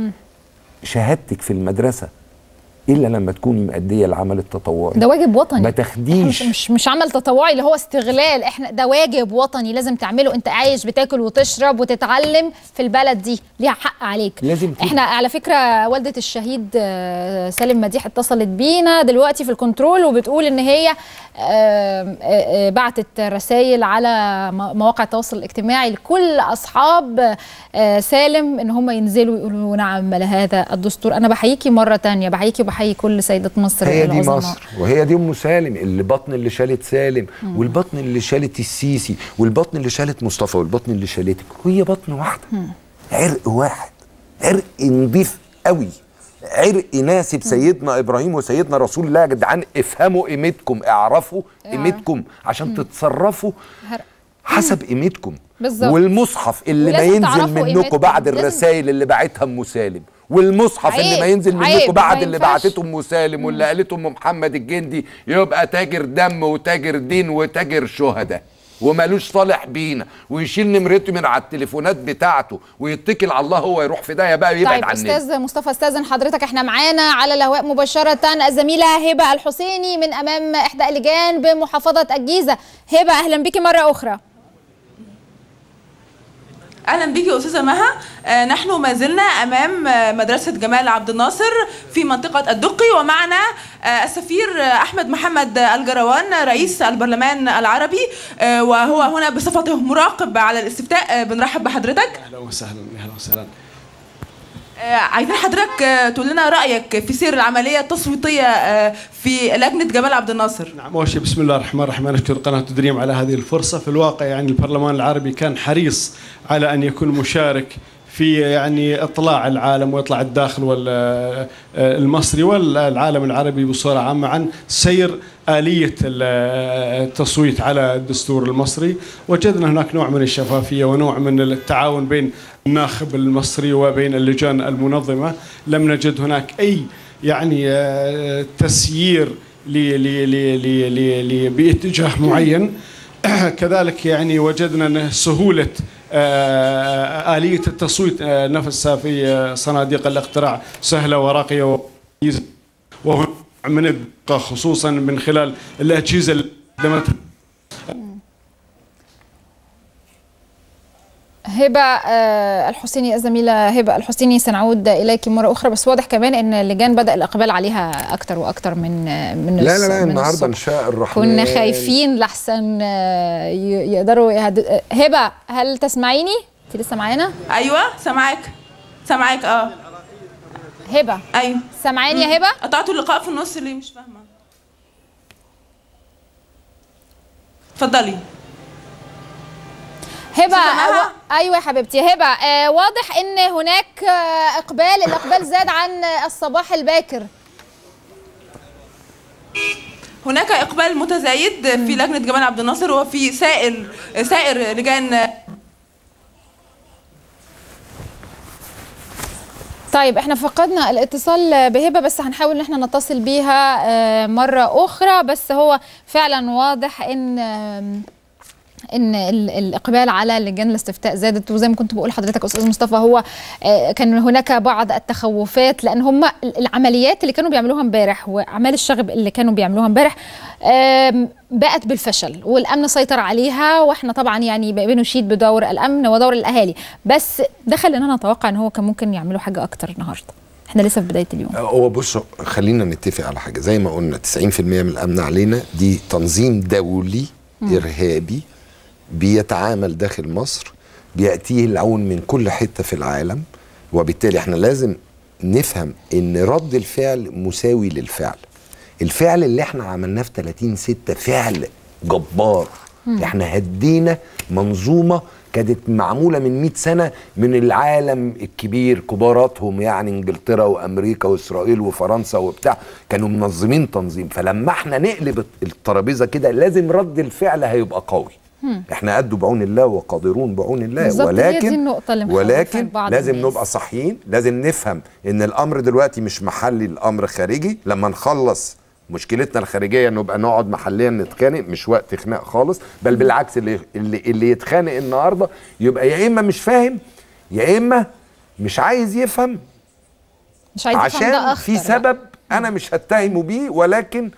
شهادتك في المدرسه الا لما تكوني مأديه العمل التطوعي ده واجب وطني ما إحنا تاخديش مش مش مش عمل تطوعي اللي هو استغلال احنا ده واجب وطني لازم تعمله انت عايش بتاكل وتشرب وتتعلم في البلد دي ليها حق عليك لازم تيجي. احنا على فكره والده الشهيد آه، سالم مديح اتصلت بينا دلوقتي في الكنترول وبتقول ان هي آم، آه، آه، بعتت رسائل على م- مواقع التواصل الاجتماعي لكل اصحاب آه، سالم ان هم ينزلوا يقولوا نعم لهذا الدستور انا بحييكي مره تانية بحييكي وبحيي كل سيده مصر هي دي العظماء. مصر وهي دي ام سالم اللي بطن اللي شالت سالم والبطن اللي شالت السيسي والبطن اللي شالت مصطفى والبطن اللي شالتك هي بطن واحده عرق واحد عرق نضيف قوي عرق يناسب سيدنا ابراهيم وسيدنا رسول الله يا جدعان افهموا قيمتكم اعرفوا قيمتكم عشان تتصرفوا هر- حسب قيمتكم بالظبط. والمصحف اللي ما ولازم ينزل تعرفوا منكم قيمتكم. بعد لازم- الرسائل اللي بعتها ام سالم والمصحف اللي عيب، ما ينزل عيب، منكم بعد ما اللي ينفعش. بعتته ام سالم واللي قالته ام محمد الجندي يبقى تاجر دم وتاجر دين وتاجر شهداء ومالوش صالح بينا ويشيل نمرته من على التليفونات بتاعته ويتكل على الله هو يروح في داهيه بقى يبعد طيب عننا استاذ مصطفى استاذن حضرتك احنا معانا على الهواء مباشره الزميله هبه الحسيني من امام احدى اللجان بمحافظه الجيزه هبه اهلا بك مره اخرى اهلا بك يا استاذه مها آه، نحن ما زلنا امام آه، مدرسه جمال عبد الناصر في منطقه الدقي ومعنا آه، السفير آه، احمد محمد الجروان رئيس البرلمان العربي آه، وهو هنا بصفته مراقب على الاستفتاء آه، بنرحب بحضرتك اهلا وسهلا اهلا وسهلا آه، عايزين حضرتك آه، تقول لنا رايك في سير العمليه التصويتيه آه، في لجنه جمال عبد الناصر نعم اول شيء بسم الله الرحمن الرحيم انا اشكر قناه دريم على هذه الفرصه في الواقع يعني البرلمان العربي كان حريص على ان يكون مشارك في يعني اطلاع العالم واطلاع الداخل والمصري والعالم العربي بصوره عامه عن سير اليه التصويت على الدستور المصري وجدنا هناك نوع من الشفافيه ونوع من التعاون بين الناخب المصري وبين اللجان المنظمه لم نجد هناك اي يعني آه، تسيير ل- ل- ل- ل- ل- ل- باتجاه معين كذلك يعني وجدنا أن سهولة آه، آلية التصويت آه، نفسها في آه، صناديق الاقتراع سهلة وراقية ومميزة وهو من الدقة خصوصا من خلال الأجهزة اللي قدمت هبه آه، الحسيني الزميله هبه الحسيني سنعود اليك مره اخرى بس واضح كمان ان اللجان بدا الاقبال عليها اكتر واكتر من من لا الص- لا لا من النهارده الصبح. ان شاء الرحمن كنا خايفين لحسن آه، ي- يقدروا يهد... آه، هبه هل تسمعيني انت لسه معانا ايوه سامعاك سامعاك اه هبه ايوه سامعاني يا هبه قطعتوا اللقاء في النص ليه مش فاهمه اتفضلي هبه أستاذة مها؟ و... ايوه يا حبيبتي هبه آه واضح ان هناك آه اقبال الاقبال زاد عن آه، الصباح الباكر هناك اقبال متزايد في لجنه جمال عبد الناصر وفي سائر سائر لجان طيب احنا فقدنا الاتصال بهبه بس هنحاول ان احنا نتصل بيها آه، مره اخرى بس هو فعلا واضح ان آم، ان ال- الاقبال على لجان الاستفتاء زادت وزي ما كنت بقول لحضرتك استاذ مصطفى هو آه، كان هناك بعض التخوفات لان هم ال- العمليات اللي كانوا بيعملوها امبارح واعمال الشغب اللي كانوا بيعملوها امبارح آم، بقت بالفشل والامن سيطر عليها واحنا طبعا يعني بنشيد بدور الامن ودور الاهالي بس ده خلينا نتوقع ان هو كان ممكن يعملوا حاجه اكتر النهارده احنا لسه في بدايه اليوم هو بصوا خلينا نتفق على حاجه زي ما قلنا 90% من الامن علينا دي تنظيم دولي ارهابي بيتعامل داخل مصر بياتيه العون من كل حته في العالم وبالتالي احنا لازم نفهم ان رد الفعل مساوي للفعل الفعل اللي احنا عملناه في 30 6 فعل جبار احنا هدينا منظومه كانت معموله من 100 سنه من العالم الكبير كباراتهم يعني انجلترا وامريكا واسرائيل وفرنسا وبتاع كانوا منظمين تنظيم فلما احنا نقلب الترابيزه كده لازم رد الفعل هيبقى قوي احنا قدوا بعون الله وقادرون بعون الله بالظبط، هي ولكن دي النقطة اللي مخوفة ولكن بعض لازم الناس. نبقى صحيين لازم نفهم ان الامر دلوقتي مش محلي الامر خارجي لما نخلص مشكلتنا الخارجيه نبقى نقعد محليا نتخانق مش وقت خناق خالص بل بالعكس اللي اللي, اللي يتخانق النهارده يبقى يا اما مش فاهم يا اما مش عايز يفهم مش عايز يفهم ده عشان أخطر في بقى. سبب انا مش هتهمه بيه ولكن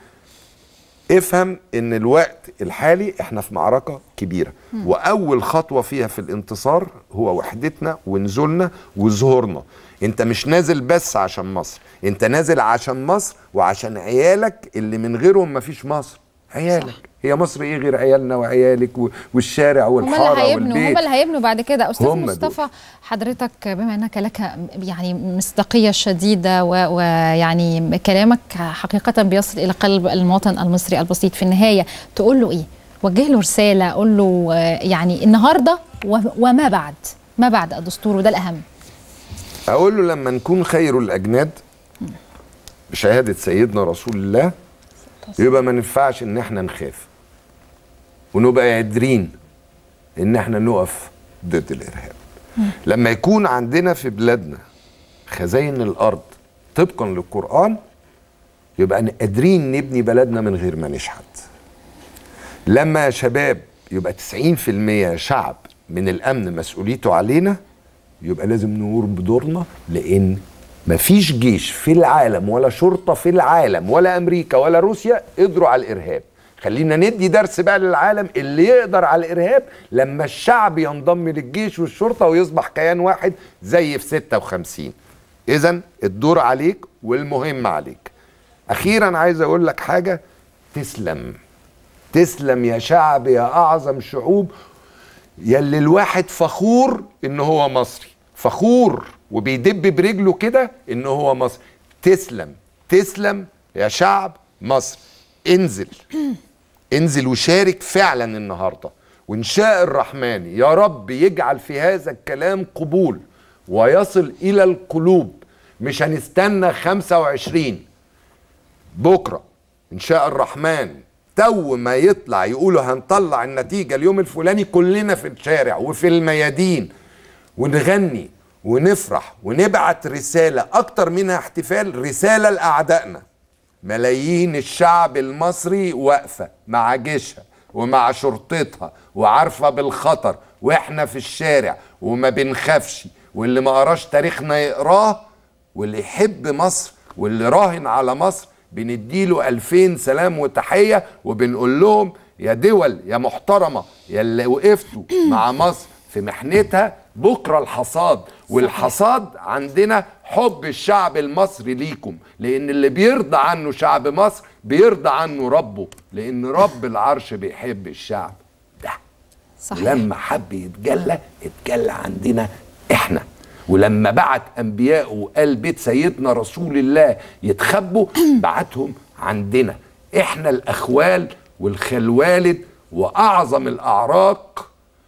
افهم ان الوقت الحالي احنا في معركه كبيره واول خطوه فيها في الانتصار هو وحدتنا ونزولنا وظهورنا انت مش نازل بس عشان مصر انت نازل عشان مصر وعشان عيالك اللي من غيرهم مفيش مصر عيالك هي مصر ايه غير عيالنا وعيالك و- والشارع هم والحاره اللي هيبنوا هم والبيت اللي هيبنوا بعد كده استاذ هم مصطفى حضرتك بما انك لك يعني مصداقيه شديده و- ويعني كلامك حقيقه بيصل الى قلب المواطن المصري البسيط في النهايه تقول له ايه؟ وجه له رساله قول له آه، يعني النهارده و- وما بعد ما بعد الدستور وده الاهم اقول له لما نكون خير الاجناد بشهاده سيدنا رسول الله يبقى ما ننفعش ان احنا نخاف ونبقى قادرين ان احنا نقف ضد الارهاب لما يكون عندنا في بلادنا خزاين الارض طبقا للقران يبقى قادرين نبني بلدنا من غير ما نشحت لما يا شباب يبقى 90% شعب من الامن مسؤوليته علينا يبقى لازم نقول بدورنا لان مفيش جيش في العالم ولا شرطه في العالم ولا امريكا ولا روسيا قدروا على الارهاب خلينا ندي درس بقى للعالم اللي يقدر على الارهاب لما الشعب ينضم للجيش والشرطه ويصبح كيان واحد زي في 56 اذا الدور عليك والمهم عليك اخيرا عايز اقول لك حاجه تسلم تسلم يا شعب يا اعظم شعوب يلي الواحد فخور ان هو مصري فخور وبيدب برجله كده ان هو مصري تسلم تسلم يا شعب مصر انزل انزل وشارك فعلا النهارده وان شاء الرحمن يا رب يجعل في هذا الكلام قبول ويصل الى القلوب مش هنستنى 25 بكره ان شاء الرحمن تو ما يطلع يقولوا هنطلع النتيجه اليوم الفلاني كلنا في الشارع وفي الميادين ونغني ونفرح ونبعت رساله اكتر منها احتفال رساله لاعدائنا ملايين الشعب المصري واقفه مع جيشها ومع شرطتها وعارفه بالخطر واحنا في الشارع وما بنخافش واللي ما قراش تاريخنا يقراه واللي يحب مصر واللي راهن على مصر بنديله ألفين سلام وتحية وبنقول لهم يا دول يا محترمة يا اللي وقفتوا مع مصر في محنتها بكرة الحصاد والحصاد عندنا حب الشعب المصري ليكم لأن اللي بيرضى عنه شعب مصر بيرضى عنه ربه لأن رب العرش بيحب الشعب ده صحيح لما حب يتجلى اتجلى عندنا احنا ولما بعت انبياءه وقال بيت سيدنا رسول الله يتخبوا بعتهم عندنا احنا الاخوال والخلوالد واعظم الاعراق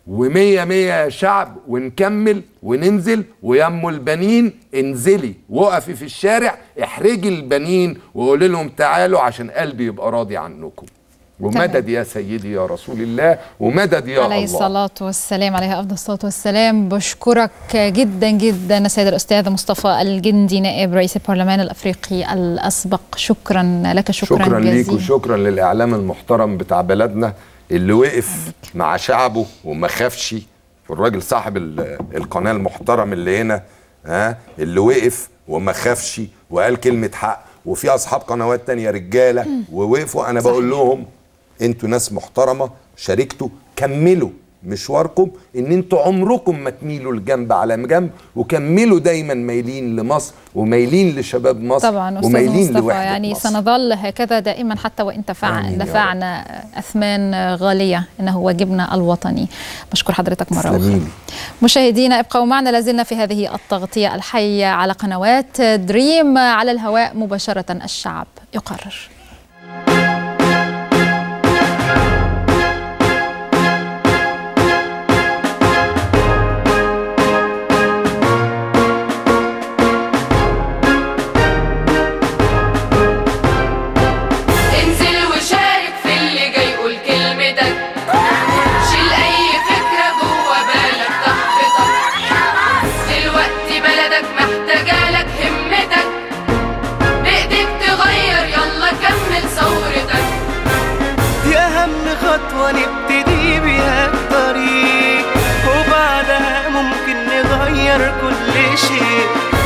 ومية مية يا شعب ونكمل وننزل ويموا البنين انزلي وقفي في الشارع احرجي البنين وقولي لهم تعالوا عشان قلبي يبقى راضي عنكم ومدد يا سيدي يا رسول الله ومدد يا عليه الله الصلاة والسلام عليه أفضل الصلاة والسلام بشكرك جدا جدا السيد الأستاذ مصطفى الجندي نائب رئيس البرلمان الأفريقي الأسبق شكرا لك شكرا, شكرا ليك جزيلا وشكرا للاعلام المحترم بتاع بلدنا اللي وقف مع شعبه وما خافش والراجل صاحب ال- القناه المحترم اللي هنا ها اللي وقف وما خافش وقال كلمه حق وفي اصحاب قنوات تانية رجاله ووقفوا انا بقول لهم انتوا ناس محترمه شاركتوا كملوا مشواركم ان انتوا عمركم ما تميلوا لجنب على جنب وكملوا دايما مايلين لمصر ومايلين لشباب مصر طبعا أستاذ ومايلين مصطفى لوحده يعني مصر. سنظل هكذا دائما حتى وإن تفع- آمين يا رب. دفعنا أثمان غالية إنه واجبنا الوطني بشكر حضرتك مرة أخرى تسلميلي. مشاهدينا ابقوا معنا لازلنا في هذه التغطية الحية على قنوات دريم على الهواء مباشرة الشعب يقرر انزل وشارك في اللي جاي قول كلمتك شيل اي فكرة جوه بالك تحبطك دلوقتي بلدك محتاجة لك همتك بايديك تغير يلا كمل ثورتك دي أهم خطوة نبتدي بيها الطريق وبعدها ممكن نغير كل شيء